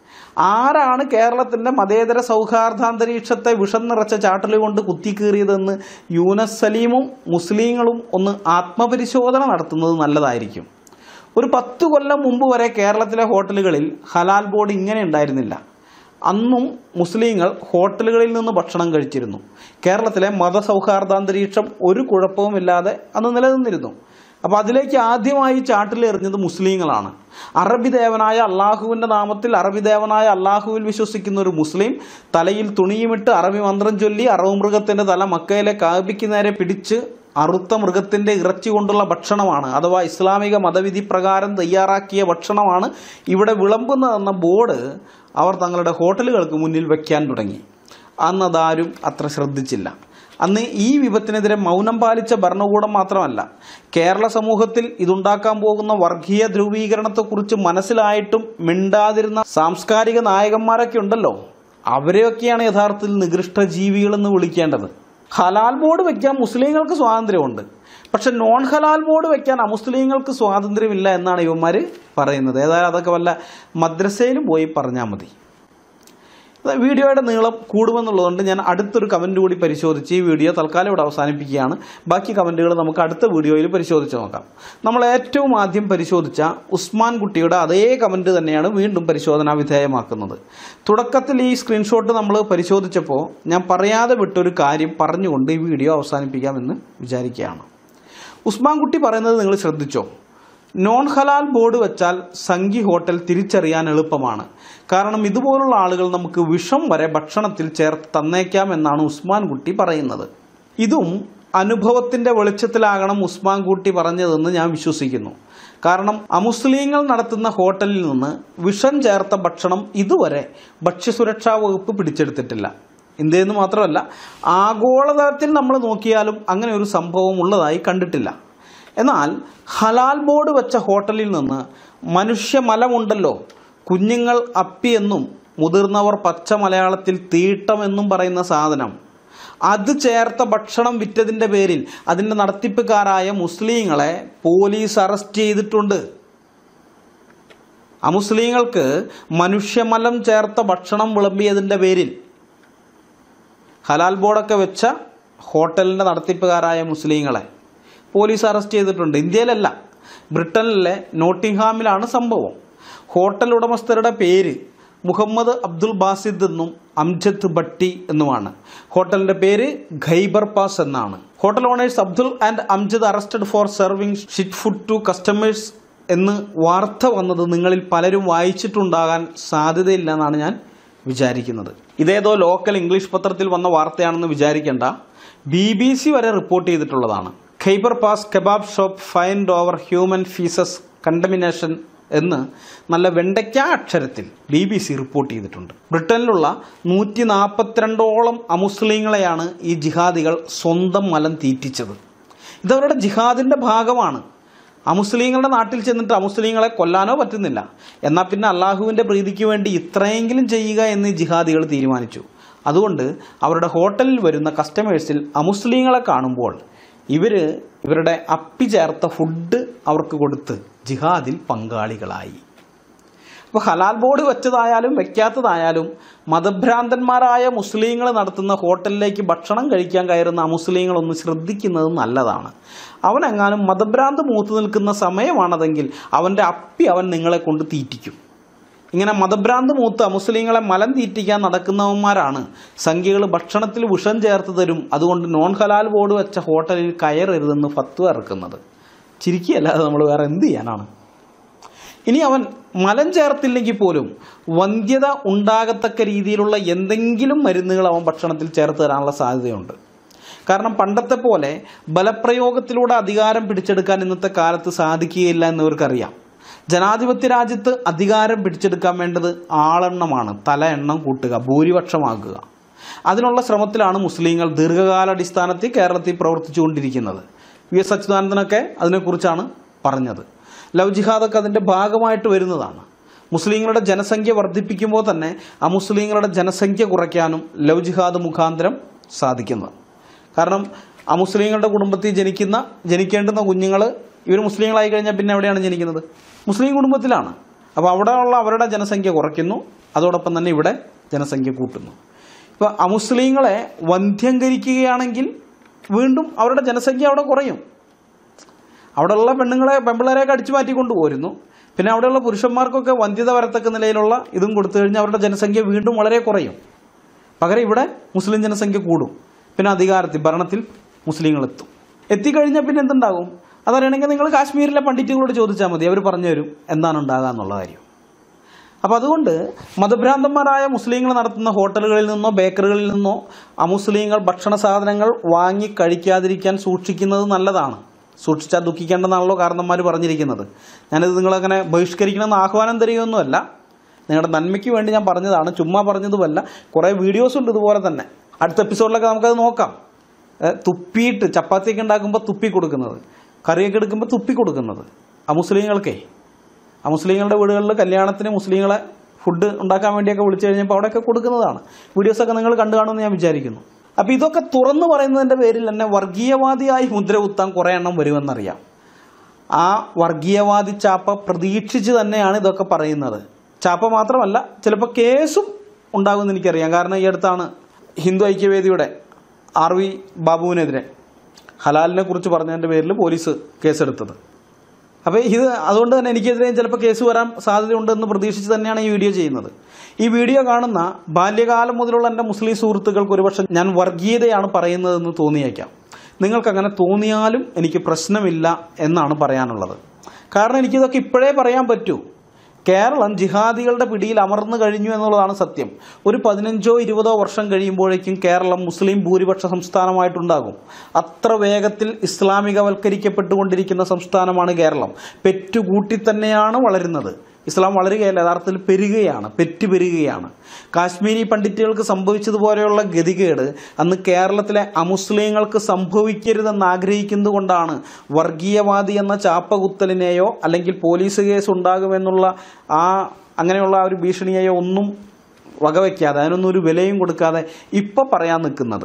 ആരാണ് കേരളത്തിന്റെ മതേതര സൗഹാർദ്ദാന്തരീക്ഷത്തെ വിഷം നിറച്ച ചാട്ടലി കൊണ്ട് കുത്തിക്കീറിയതെന്ന് യൂനസ് സലീമും മുസ്ലിങ്ങളും ഒന്ന് ആത്മപരിശോധന നടത്തുന്നത് നല്ലതായിരിക്കും ഒരു പത്ത് കൊല്ലം മുമ്പ് വരെ കേരളത്തിലെ ഹോട്ടലുകളിൽ ഹലാൽ ബോർഡ് ഇങ്ങനെ ഉണ്ടായിരുന്നില്ല അന്നും മുസ്ലിങ്ങൾ ഹോട്ടലുകളിൽ നിന്ന് ഭക്ഷണം കഴിച്ചിരുന്നു കേരളത്തിലെ മതസൗഹാർദ്ദാന്തരീക്ഷം ഒരു കുഴപ്പവുമില്ലാതെ അന്ന് നിലനിന്നിരുന്നു അപ്പോൾ അതിലേക്ക് ആദ്യമായി ചാട്ടിൽ എറിഞ്ഞത് മുസ്ലിങ്ങളാണ് അറബി ദേവനായ അള്ളാഹുവിന്റെ നാമത്തിൽ അറബി ദേവനായ അള്ളാഹുവിൽ വിശ്വസിക്കുന്ന ഒരു മുസ്ലിം തലയിൽ തുണിയുമിട്ട് അറബി മന്ത്രം ചൊല്ലി അറവ് മൃഗത്തിന്റെ തല മക്കയിലെ കാബിക്ക് നേരെ പിടിച്ച് അറുത്ത മൃഗത്തിന്റെ ഇറച്ചി കൊണ്ടുള്ള ഭക്ഷണമാണ് അഥവാ ഇസ്ലാമിക മതവിധി പ്രകാരം തയ്യാറാക്കിയ ഭക്ഷണമാണ് ഇവിടെ വിളമ്പുന്നതെന്ന ബോർഡ് അവർ തങ്ങളുടെ ഹോട്ടലുകൾക്ക് മുന്നിൽ വെക്കാൻ തുടങ്ങി അന്ന് അതാരും അത്ര ശ്രദ്ധിച്ചില്ല അന്ന് ഈ വിപത്തിനെതിരെ മൗനം പാലിച്ച ഭരണകൂടം മാത്രമല്ല കേരള സമൂഹത്തിൽ ഇതുണ്ടാക്കാൻ പോകുന്ന വർഗീയ ധ്രുവീകരണത്തെക്കുറിച്ച് മനസ്സിലായിട്ടും മിണ്ടാതിരുന്ന സാംസ്കാരിക നായകന്മാരൊക്കെ ഉണ്ടല്ലോ അവരെയൊക്കെയാണ് യഥാർത്ഥത്തിൽ നികൃഷ്ട ജീവികളെന്ന് വിളിക്കേണ്ടത് ഹലാൽ ബോർഡ് വെക്കാൻ മുസ്ലിങ്ങൾക്ക് സ്വാതന്ത്ര്യമുണ്ട് പക്ഷെ നോൺ ഹലാൽ ബോർഡ് വെക്കാൻ അമുസ്ലിങ്ങൾക്ക് സ്വാതന്ത്ര്യമില്ല എന്നാണ് ഇവന്മാർ പറയുന്നത് ഏതായാലും അതൊക്കെ വല്ല മദ്രസയിലും പോയി പറഞ്ഞാൽ മതി ഇത് വീഡിയോയുടെ നീളം കൂടുമെന്നുള്ളതുകൊണ്ട് ഞാൻ അടുത്തൊരു കമന്റ് കൂടി പരിശോധിച്ച് ഈ വീഡിയോ തൽക്കാലം ഇവിടെ അവസാനിപ്പിക്കുകയാണ് ബാക്കി കമന്റുകൾ നമുക്ക് അടുത്ത വീഡിയോയിൽ പരിശോധിച്ച് നോക്കാം നമ്മൾ ഏറ്റവും ആദ്യം പരിശോധിച്ച ഉസ്മാൻ കുട്ടിയുടെ അതേ കമന്റ് തന്നെയാണ് വീണ്ടും പരിശോധനാ വിധേയമാക്കുന്നത് തുടക്കത്തിൽ ഈ സ്ക്രീൻഷോട്ട് നമ്മൾ പരിശോധിച്ചപ്പോൾ ഞാൻ പറയാതെ വിട്ടൊരു കാര്യം പറഞ്ഞുകൊണ്ട് ഈ വീഡിയോ അവസാനിപ്പിക്കാമെന്ന് വിചാരിക്കുകയാണ് ഉസ്മാൻ കുട്ടി പറയുന്നത് നിങ്ങൾ ശ്രദ്ധിച്ചോ നോൺ ഹലാൽ ബോർഡ് വെച്ചാൽ സംഘി ഹോട്ടൽ തിരിച്ചറിയാൻ എളുപ്പമാണ് കാരണം ഇതുപോലുള്ള ആളുകൾ നമുക്ക് വിഷം വരെ ഭക്ഷണത്തിൽ ചേർത്ത് തന്നേക്കാം എന്നാണ് ഉസ്മാൻ കുട്ടി പറയുന്നത് ഇതും അനുഭവത്തിന്റെ വെളിച്ചത്തിലാകണം ഉസ്മാൻ കുട്ടി പറഞ്ഞതെന്ന് ഞാൻ വിശ്വസിക്കുന്നു കാരണം അമുസ്ലിങ്ങൾ നടത്തുന്ന ഹോട്ടലിൽ നിന്ന് വിഷം ചേർത്ത ഭക്ഷണം ഇതുവരെ ഭക്ഷ്യസുരക്ഷാ വകുപ്പ് പിടിച്ചെടുത്തിട്ടില്ല ഇന്ത്യയിൽ നിന്ന് മാത്രമല്ല ആഗോളതലത്തിൽ നമ്മൾ നോക്കിയാലും അങ്ങനെ ഒരു സംഭവം ഉള്ളതായി കണ്ടിട്ടില്ല എന്നാൽ ഹലാൽ ബോർഡ് വെച്ച ഹോട്ടലിൽ നിന്ന് മനുഷ്യമലമുണ്ടല്ലോ കുഞ്ഞുങ്ങൾ അപ്പിയെന്നും മുതിർന്നവർ പച്ച മലയാളത്തിൽ തീട്ടമെന്നും പറയുന്ന സാധനം അത് ചേർത്ത ഭക്ഷണം വിറ്റതിന്റെ പേരിൽ അതിന്റെ നടത്തിപ്പുകാരായ മുസ്ലിങ്ങളെ പോലീസ് അറസ്റ്റ് ചെയ്തിട്ടുണ്ട് അമുസ്ലിങ്ങൾക്ക് മനുഷ്യമലം ചേർത്ത ഭക്ഷണം വിളമ്പിയതിന്റെ പേരിൽ ഹലാൽ ബോർഡൊക്കെ വെച്ച ഹോട്ടലിന്റെ നടത്തിപ്പുകാരായ മുസ്ലിങ്ങളെ പോലീസ് അറസ്റ്റ് ചെയ്തിട്ടുണ്ട് ഇന്ത്യയിലല്ല ബ്രിട്ടനിലെ നോട്ടിംഗ്ഹാമിലാണ് സംഭവം ഹോട്ടൽ ഉടമസ്ഥരുടെ പേര് മുഹമ്മദ് അബ്ദുൽ ബാസിദ് എന്നും അംജദ് ഭട്ടി എന്നുമാണ് ഹോട്ടലിന്റെ പേര് ഖൈബർ പാസ് എന്നാണ് hotel owners Abdul and Amjad arrested for serving shit food to customers എന്ന് വാർത്ത വന്നത് നിങ്ങളിൽ പലരും വായിച്ചിട്ടുണ്ടാകാൻ സാധ്യതയില്ല എന്നാണ് ഞാൻ വിചാരിക്കുന്നത് ഇതേതോ ലോക്കൽ ഇംഗ്ലീഷ് പത്രത്തിൽ വന്ന വാർത്തയാണെന്ന് വിചാരിക്കേണ്ട ബി ബി സി വരെ റിപ്പോർട്ട് ചെയ്തിട്ടുള്ളതാണ് Khyber Pass kebab shop fined over human faeces contamination എന്ന് നല്ല വെണ്ടയ്ക്ക അക്ഷരത്തിൽ ബി ബി സി റിപ്പോർട്ട് ചെയ്തിട്ടുണ്ട് ബ്രിട്ടനിലുള്ള നൂറ്റി നാൽപ്പത്തിരണ്ടോളം അമുസ്ലിങ്ങളെയാണ് ഈ ജിഹാദികൾ സ്വന്തം മലം തീറ്റിച്ചത് ഇതവരുടെ ജിഹാദിന്റെ ഭാഗമാണ് അമുസ്ലിങ്ങളുടെ നാട്ടിൽ ചെന്നിട്ട് അമുസ്ലിങ്ങളെ കൊല്ലാനോ പറ്റുന്നില്ല എന്നാൽ പിന്നെ അള്ളാഹുവിൻ്റെ പ്രീതിക്ക് വേണ്ടി ഇത്രയെങ്കിലും ചെയ്യുക എന്ന് ഈ ജിഹാദികൾ തീരുമാനിച്ചു അതുകൊണ്ട് അവരുടെ ഹോട്ടലിൽ വരുന്ന കസ്റ്റമേഴ്സിൽ അമുസ്ലിങ്ങളെ കാണുമ്പോൾ ഇവർ ഇവരുടെ അപ്പി ചേർത്ത ഫുഡ് അവർക്ക് കൊടുത്ത് ജിഹാദിൽ പങ്കാളികളായി അപ്പോൾ ഹലാൽ ബോർഡ് വെച്ചതായാലും വെക്കാത്തതായാലും മതഭ്രാന്തന്മാരായ മുസ്ലിങ്ങൾ നടത്തുന്ന ഹോട്ടലിലേക്ക് ഭക്ഷണം കഴിക്കാൻ കയറുന്ന അമുസ്ലിങ്ങൾ ഒന്ന് ശ്രദ്ധിക്കുന്നത് നല്ലതാണ് അവനെങ്ങാനും മതഭ്രാന്ത് മൂത്തു നിൽക്കുന്ന സമയമാണതെങ്കിൽ അവൻ്റെ അപ്പി അവൻ നിങ്ങളെ കൊണ്ട് തീറ്റിക്കും ഇങ്ങനെ മതഭ്രാന്ത് മൂത്ത് അമുസ്ലിങ്ങളെ മലം തീറ്റിക്കാൻ നടക്കുന്നവന്മാരാണ് സംഖ്യകൾ ഭക്ഷണത്തിൽ വിഷം ചേർത്ത് തരും അതുകൊണ്ട് നോൺ ഹലാൽ ബോർഡ് വെച്ച ഹോട്ടലിൽ കയറരുതെന്ന് ഫത്വ ഇറക്കുന്നത് ചിരിക്കുകയല്ലാതെ നമ്മൾ വേറെ എന്ത് ചെയ്യാനാണ് ഇനി അവൻ മലം ചേർത്തില്ലെങ്കിൽ പോലും വന്ധ്യത ഉണ്ടാകത്തക്ക രീതിയിലുള്ള എന്തെങ്കിലും മരുന്നുകൾ അവൻ ഭക്ഷണത്തിൽ ചേർത്ത് തരാനുള്ള സാധ്യതയുണ്ട് കാരണം പണ്ടത്തെ പോലെ ബലപ്രയോഗത്തിലൂടെ അധികാരം പിടിച്ചെടുക്കാൻ ഇന്നത്തെ കാലത്ത് സാധിക്കുകയില്ല എന്നിവർക്കറിയാം ജനാധിപത്യ രാജ്യത്ത് അധികാരം പിടിച്ചെടുക്കാൻ വേണ്ടത് ആളെണ്ണമാണ് തല എണ്ണം കൂട്ടുക ഭൂരിപക്ഷമാക്കുക അതിനുള്ള ശ്രമത്തിലാണ് മുസ്ലിങ്ങൾ ദീർഘകാലാടിസ്ഥാനത്തിൽ കേരളത്തിൽ പ്രവർത്തിച്ചുകൊണ്ടിരിക്കുന്നത് വി എസ് അച്യുതാനന്ദനൊക്കെ അതിനെക്കുറിച്ചാണ് പറഞ്ഞത് ലവ് ജിഹാദൊക്കെ അതിൻ്റെ ഭാഗമായിട്ട് വരുന്നതാണ് മുസ്ലിങ്ങളുടെ ജനസംഖ്യ വർദ്ധിപ്പിക്കുമ്പോൾ തന്നെ അമുസ്ലിങ്ങളുടെ ജനസംഖ്യ കുറയ്ക്കാനും ലവ് ജിഹാദ് മുഖാന്തരം സാധിക്കുന്നത് കാരണം അമുസ്ലിങ്ങളുടെ കുടുംബത്തിൽ ജനിക്കുന്ന ജനിക്കേണ്ടുന്ന കുഞ്ഞുങ്ങൾ ഇവർ മുസ്ലിങ്ങളായി കഴിഞ്ഞാൽ പിന്നെ എവിടെയാണ് ജനിക്കുന്നത് മുസ്ലിം കുടുംബത്തിലാണ് അപ്പോൾ അവിടെയുള്ള അവരുടെ ജനസംഖ്യ കുറയ്ക്കുന്നു അതോടൊപ്പം തന്നെ ഇവിടെ ജനസംഖ്യ കൂട്ടുന്നു ഇപ്പോൾ അമുസ്ലിങ്ങളെ വന്ധ്യംകരിക്കുകയാണെങ്കിൽ വീണ്ടും അവരുടെ ജനസംഖ്യ അവിടെ കുറയും അവിടെയുള്ള പെണ്ണുങ്ങളെ പെമ്പിള്ളേരെയൊക്കെ അടിച്ചു മാറ്റി കൊണ്ടുപോരുന്നു പിന്നെ അവിടെയുള്ള പുരുഷന്മാർക്കൊക്കെ വന്ധ്യത വരത്തക്ക നിലയിലുള്ള ഇതും കൊടുത്തു കഴിഞ്ഞാൽ അവരുടെ ജനസംഖ്യ വീണ്ടും വളരെ കുറയും പകരം ഇവിടെ മുസ്ലിം ജനസംഖ്യ കൂടും പിന്നെ അധികാരത്തിൽ ഭരണത്തിൽ മുസ്ലിങ്ങൾ എത്തും എത്തിക്കഴിഞ്ഞാൽ പിന്നെ എന്തുണ്ടാകും അതറിയണമെങ്കിൽ നിങ്ങൾ കാശ്മീരിലെ പണ്ഡിറ്റുകളോട് ചോദിച്ചാൽ മതി അവർ പറഞ്ഞു തരും എന്താണ് ഉണ്ടാകുക എന്നുള്ള കാര്യം അപ്പോൾ അതുകൊണ്ട് മതഭ്രാന്തന്മാരായ മുസ്ലിങ്ങൾ നടത്തുന്ന ഹോട്ടലുകളിൽ നിന്നോ ബേക്കറികളിൽ നിന്നോ അമുസ്ലിങ്ങൾ ഭക്ഷണ സാധനങ്ങൾ വാങ്ങി കഴിക്കാതിരിക്കാൻ സൂക്ഷിക്കുന്നത് നല്ലതാണ് സൂക്ഷിച്ചാൽ ദുഃഖിക്കേണ്ടെന്നാണല്ലോ കാരണന്മാർ പറഞ്ഞിരിക്കുന്നത് ഞാനിത് നിങ്ങളങ്ങനെ ബഹിഷ്കരിക്കണമെന്ന് ആഹ്വാനം തരികയൊന്നുമല്ല നിങ്ങളുടെ നന്മയ്ക്ക് വേണ്ടി ഞാൻ പറഞ്ഞതാണ് ചുമ്മാ പറഞ്ഞതുമല്ല കുറേ വീഡിയോസ് ഉണ്ട് ഇതുപോലെ തന്നെ അടുത്ത എപ്പിസോഡിലൊക്കെ നമുക്കത് നോക്കാം ഏ, തുപ്പിയിട്ട് ചപ്പാത്തിയൊക്കെ ഉണ്ടാക്കുമ്പോൾ തുപ്പി കൊടുക്കുന്നത് കറിയൊക്കെ എടുക്കുമ്പോൾ തുപ്പി കൊടുക്കുന്നത് ആ മുസ്ലിങ്ങൾക്കേ ആ മുസ്ലിങ്ങളുടെ വീടുകളിൽ കല്യാണത്തിന് മുസ്ലിങ്ങളെ ഫുഡ് ഉണ്ടാക്കാൻ വേണ്ടിയൊക്കെ വിളിച്ചു കഴിഞ്ഞപ്പോൾ അവിടെയൊക്കെ കൊടുക്കുന്നതാണ് വീഡിയോസൊക്കെ നിങ്ങൾ കണ്ടു കാണുമെന്ന് ഞാൻ വിചാരിക്കുന്നു അപ്പോൾ ഇതൊക്കെ തുറന്നു പറയുന്നതിൻ്റെ പേരിൽ തന്നെ വർഗീയവാദിയായി മുദ്ര കുത്താൻ കുറേ എണ്ണം വരുമെന്നറിയാം ആ വർഗീയവാദി ചാപ്പ പ്രതീക്ഷിച്ച് തന്നെയാണ് ഇതൊക്കെ പറയുന്നത് ചാപ്പ മാത്രമല്ല ചിലപ്പോൾ കേസും ഉണ്ടാകുമെന്ന് എനിക്കറിയാം കാരണം ഈ അടുത്താണ് ഹിന്ദു ഐക്യവേദിയുടെ ആർ വി ബാബുവിനെതിരെ ഹലാലിനെ കുറിച്ച് പറഞ്ഞതിൻ്റെ പേരിൽ പോലീസ് കേസെടുത്തത് അപ്പോൾ ഇത് അതുകൊണ്ട് തന്നെ എനിക്കെതിരെയും ചിലപ്പോൾ കേസ് വരാൻ സാധ്യതയുണ്ടെന്ന് പ്രതീക്ഷിച്ച് തന്നെയാണ് ഈ വീഡിയോ ചെയ്യുന്നത് ഈ വീഡിയോ കാണുന്ന ബാല്യകാലം മുതലുള്ള എൻ്റെ മുസ്ലിം സുഹൃത്തുക്കൾക്ക് ഒരുപക്ഷെ ഞാൻ വർഗീയതയാണ് പറയുന്നതെന്ന് തോന്നിയേക്കാം നിങ്ങൾക്കങ്ങനെ തോന്നിയാലും എനിക്ക് പ്രശ്നമില്ല എന്നാണ് പറയാനുള്ളത് കാരണം എനിക്കിതൊക്കെ ഇപ്പോഴേ പറയാൻ പറ്റൂ കേരളം ജിഹാദികളുടെ പിടിയിൽ അമർന്നു കഴിഞ്ഞു എന്നുള്ളതാണ് സത്യം ഒരു പതിനഞ്ചോ ഇരുപതോ വർഷം കഴിയുമ്പോഴേക്കും കേരളം മുസ്ലിം ഭൂരിപക്ഷ സംസ്ഥാനമായിട്ടുണ്ടാകും അത്ര വേഗത്തിൽ ഇസ്ലാമികവൽക്കരിക്കപ്പെട്ടുകൊണ്ടിരിക്കുന്ന സംസ്ഥാനമാണ് കേരളം പെറ്റുകൂട്ടി തന്നെയാണ് വളരുന്നത് ഇസ്ലാം വളരുകയല്ല യഥാർത്ഥത്തിൽ പെരുകയാണ് പെറ്റു പെരുകയാണ് കാശ്മീരി പണ്ഡിറ്റുകൾക്ക് സംഭവിച്ചതുപോലെയുള്ള ഗതികേട് അന്ന് കേരളത്തിലെ അമുസ്ലിങ്ങൾക്ക് സംഭവിക്കരുതെന്ന് ആഗ്രഹിക്കുന്നതുകൊണ്ടാണ് വർഗീയവാദി എന്ന ചാപ്പകുത്തലിനെയോ അല്ലെങ്കിൽ പോലീസ് കേസ് ഉണ്ടാകുമെന്നുള്ള ആ അങ്ങനെയുള്ള ആ ഒരു ഭീഷണിയെയോ ഒന്നും വകവയ്ക്കാതെ അതിനൊന്നും ഒരു വിലയും കൊടുക്കാതെ ഇപ്പം പറയാൻ നിൽക്കുന്നത്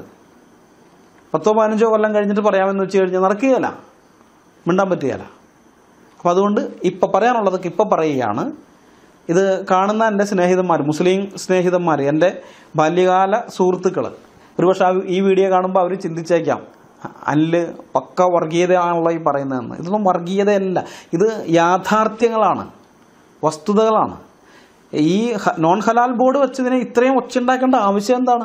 പത്തോ പതിനഞ്ചോ കൊല്ലം കഴിഞ്ഞിട്ട് പറയാമെന്ന് വെച്ച് കഴിഞ്ഞാൽ നടക്കുകയില്ല മിണ്ടാൻ പറ്റുകയില്ല അപ്പം അതുകൊണ്ട് ഇപ്പം പറയാനുള്ളതൊക്കെ ഇപ്പം പറയുകയാണ് ഇത് കാണുന്ന എൻ്റെ സ്നേഹിതന്മാർ മുസ്ലിം സ്നേഹിതന്മാർ എൻ്റെ ബാല്യകാല സുഹൃത്തുക്കൾ ഒരുപക്ഷെ ആ ഈ വീഡിയോ കാണുമ്പോൾ അവർ ചിന്തിച്ചേക്കാം അല്ല് പക്ക വർഗീയതയാണല്ലോ ഈ പറയുന്നതെന്ന് ഇതൊന്നും വർഗീയതയല്ല ഇത് യാഥാർത്ഥ്യങ്ങളാണ് വസ്തുതകളാണ് ഈ ഹ- നോൺ ഹലാൽ ബോർഡ് വെച്ചതിനെ ഇത്രയും ഒച്ചുണ്ടാക്കേണ്ട ആവശ്യം എന്താണ്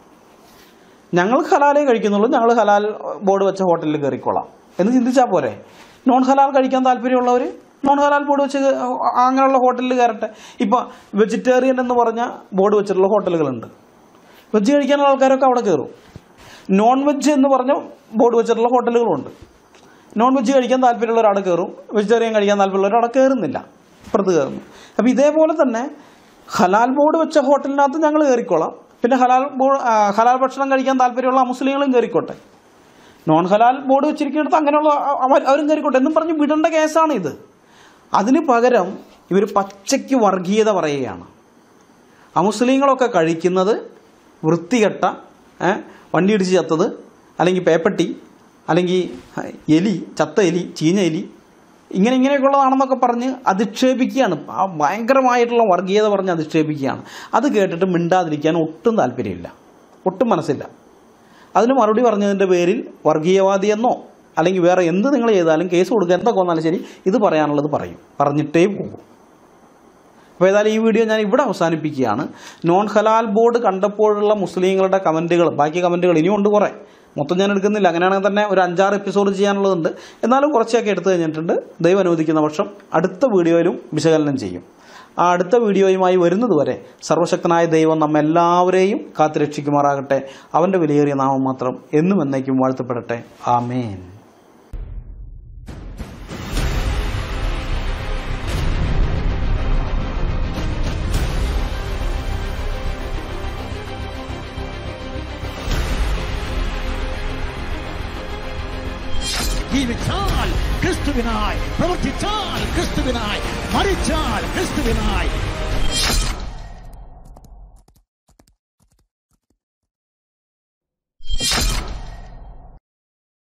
ഞങ്ങൾ ഹലാലേ കഴിക്കുന്നുള്ളൂ ഞങ്ങൾ ഹലാൽ ബോർഡ് വെച്ച ഹോട്ടലിൽ കയറിക്കോളാം എന്ന് ചിന്തിച്ചാൽ പോരെ നോൺ ഹലാൽ കഴിക്കാൻ താല്പര്യമുള്ളവർ നോൺ ഹലാൽ ബോർഡ് വെച്ച് അങ്ങനെയുള്ള ഹോട്ടലിൽ കയറട്ടെ ഇപ്പം വെജിറ്റേറിയൻ എന്ന് പറഞ്ഞ ബോർഡ് വെച്ചിട്ടുള്ള ഹോട്ടലുകളുണ്ട് വെജ് കഴിക്കാനുള്ള ആൾക്കാരൊക്കെ അവിടെ കയറും നോൺ വെജ് എന്ന് പറഞ്ഞ ബോർഡ് വെച്ചിട്ടുള്ള ഹോട്ടലുകളുണ്ട് നോൺ വെജ് കഴിക്കാൻ താല്പര്യമുള്ളവർ അവിടെ കയറും വെജിറ്റേറിയൻ കഴിക്കാൻ താല്പര്യമുള്ളവർ അവിടെ കയറുന്നില്ല പുറത്ത് കയറുന്നു അപ്പം ഇതേപോലെ തന്നെ ഹലാൽ ബോർഡ് വെച്ച ഹോട്ടലിനകത്ത് ഞങ്ങൾ കയറിക്കോളാം പിന്നെ ഹലാൽ ബോർഡ് ഹലാൽ ഭക്ഷണം കഴിക്കാൻ താല്പര്യമുള്ള മുസ്ലിങ്ങളും കയറിക്കോട്ടെ നോൺ ഹലാൽ ബോർഡ് വെച്ചിരിക്കുന്നിടത്ത് അങ്ങനെയുള്ള അ- അവ- അവരും കയറിക്കോട്ടെ എന്നും പറഞ്ഞ് വിടേണ്ട കേസാണ് ഇത് അതിന് പകരം ഇവർ പച്ചയ്ക്ക് വർഗീയത പറയുകയാണ് അമുസ്ലിങ്ങളൊക്കെ കഴിക്കുന്നത് വൃത്തികെട്ട ഏ, വണ്ടി ഇടിച്ച് ചത്തത് അല്ലെങ്കിൽ പേപ്പട്ടി അല്ലെങ്കിൽ എലി ചത്ത എലി ചീഞ്ഞ എലി ഇങ്ങനെ ഇങ്ങനെയൊക്കെയുള്ളതാണെന്നൊക്കെ പറഞ്ഞ് അധിക്ഷേപിക്കുകയാണ് ആ ഭയങ്കരമായിട്ടുള്ള വർഗീയത പറഞ്ഞ് അധിക്ഷേപിക്കുകയാണ് അത് കേട്ടിട്ട് മിണ്ടാതിരിക്കാൻ ഒട്ടും താല്പര്യമില്ല ഒട്ടും മനസ്സില്ല അതിന് മറുപടി പറഞ്ഞതിൻ്റെ പേരിൽ വർഗീയവാദിയെന്നോ അല്ലെങ്കിൽ വേറെ എന്ത് നിങ്ങൾ ചെയ്താലും കേസ് കൊടുക്കുക എന്തൊക്കെ വന്നാലും ശരി ഇത് പറയാനുള്ളത് പറയും പറഞ്ഞിട്ടേ പോകും അപ്പോൾ ഏതായാലും ഈ വീഡിയോ ഞാൻ ഇവിടെ അവസാനിപ്പിക്കുകയാണ് നോൺ ഹലാൽ ബോർഡ് കണ്ടപ്പോഴുള്ള മുസ്ലിങ്ങളുടെ കമൻറ്റുകൾ ബാക്കി കമൻറ്റുകൾ ഇനിയും ഉണ്ട് കുറേ മൊത്തം ഞാൻ എടുക്കുന്നില്ല അങ്ങനെയാണെങ്കിൽ തന്നെ ഒരു അഞ്ചാറ് എപ്പിസോഡ് ചെയ്യാനുള്ളതുണ്ട് എന്നാലും കുറച്ചൊക്കെ എടുത്തു കഴിഞ്ഞിട്ടുണ്ട് ദൈവം അനുവദിക്കുന്ന പക്ഷം അടുത്ത വീഡിയോയിലും വിശകലനം ചെയ്യും ആ അടുത്ത വീഡിയോയുമായി വരുന്നതുവരെ സർവശക്തനായ ദൈവം നമ്മെല്ലാവരെയും കാത്തുരക്ഷിക്കുമാറാകട്ടെ അവൻ്റെ വിലയേറിയ നാമം മാത്രം എന്നും എന്നേക്കും വാഴ്ത്തപ്പെടട്ടെ ആമേൻ ജീവിച്ചാൽ ക്രിസ്തുവിനായി പ്രവർത്തിച്ചാൽ ക്രിസ്തുവിനായി മരിച്ചാൽ ക്രിസ്തുവിനായി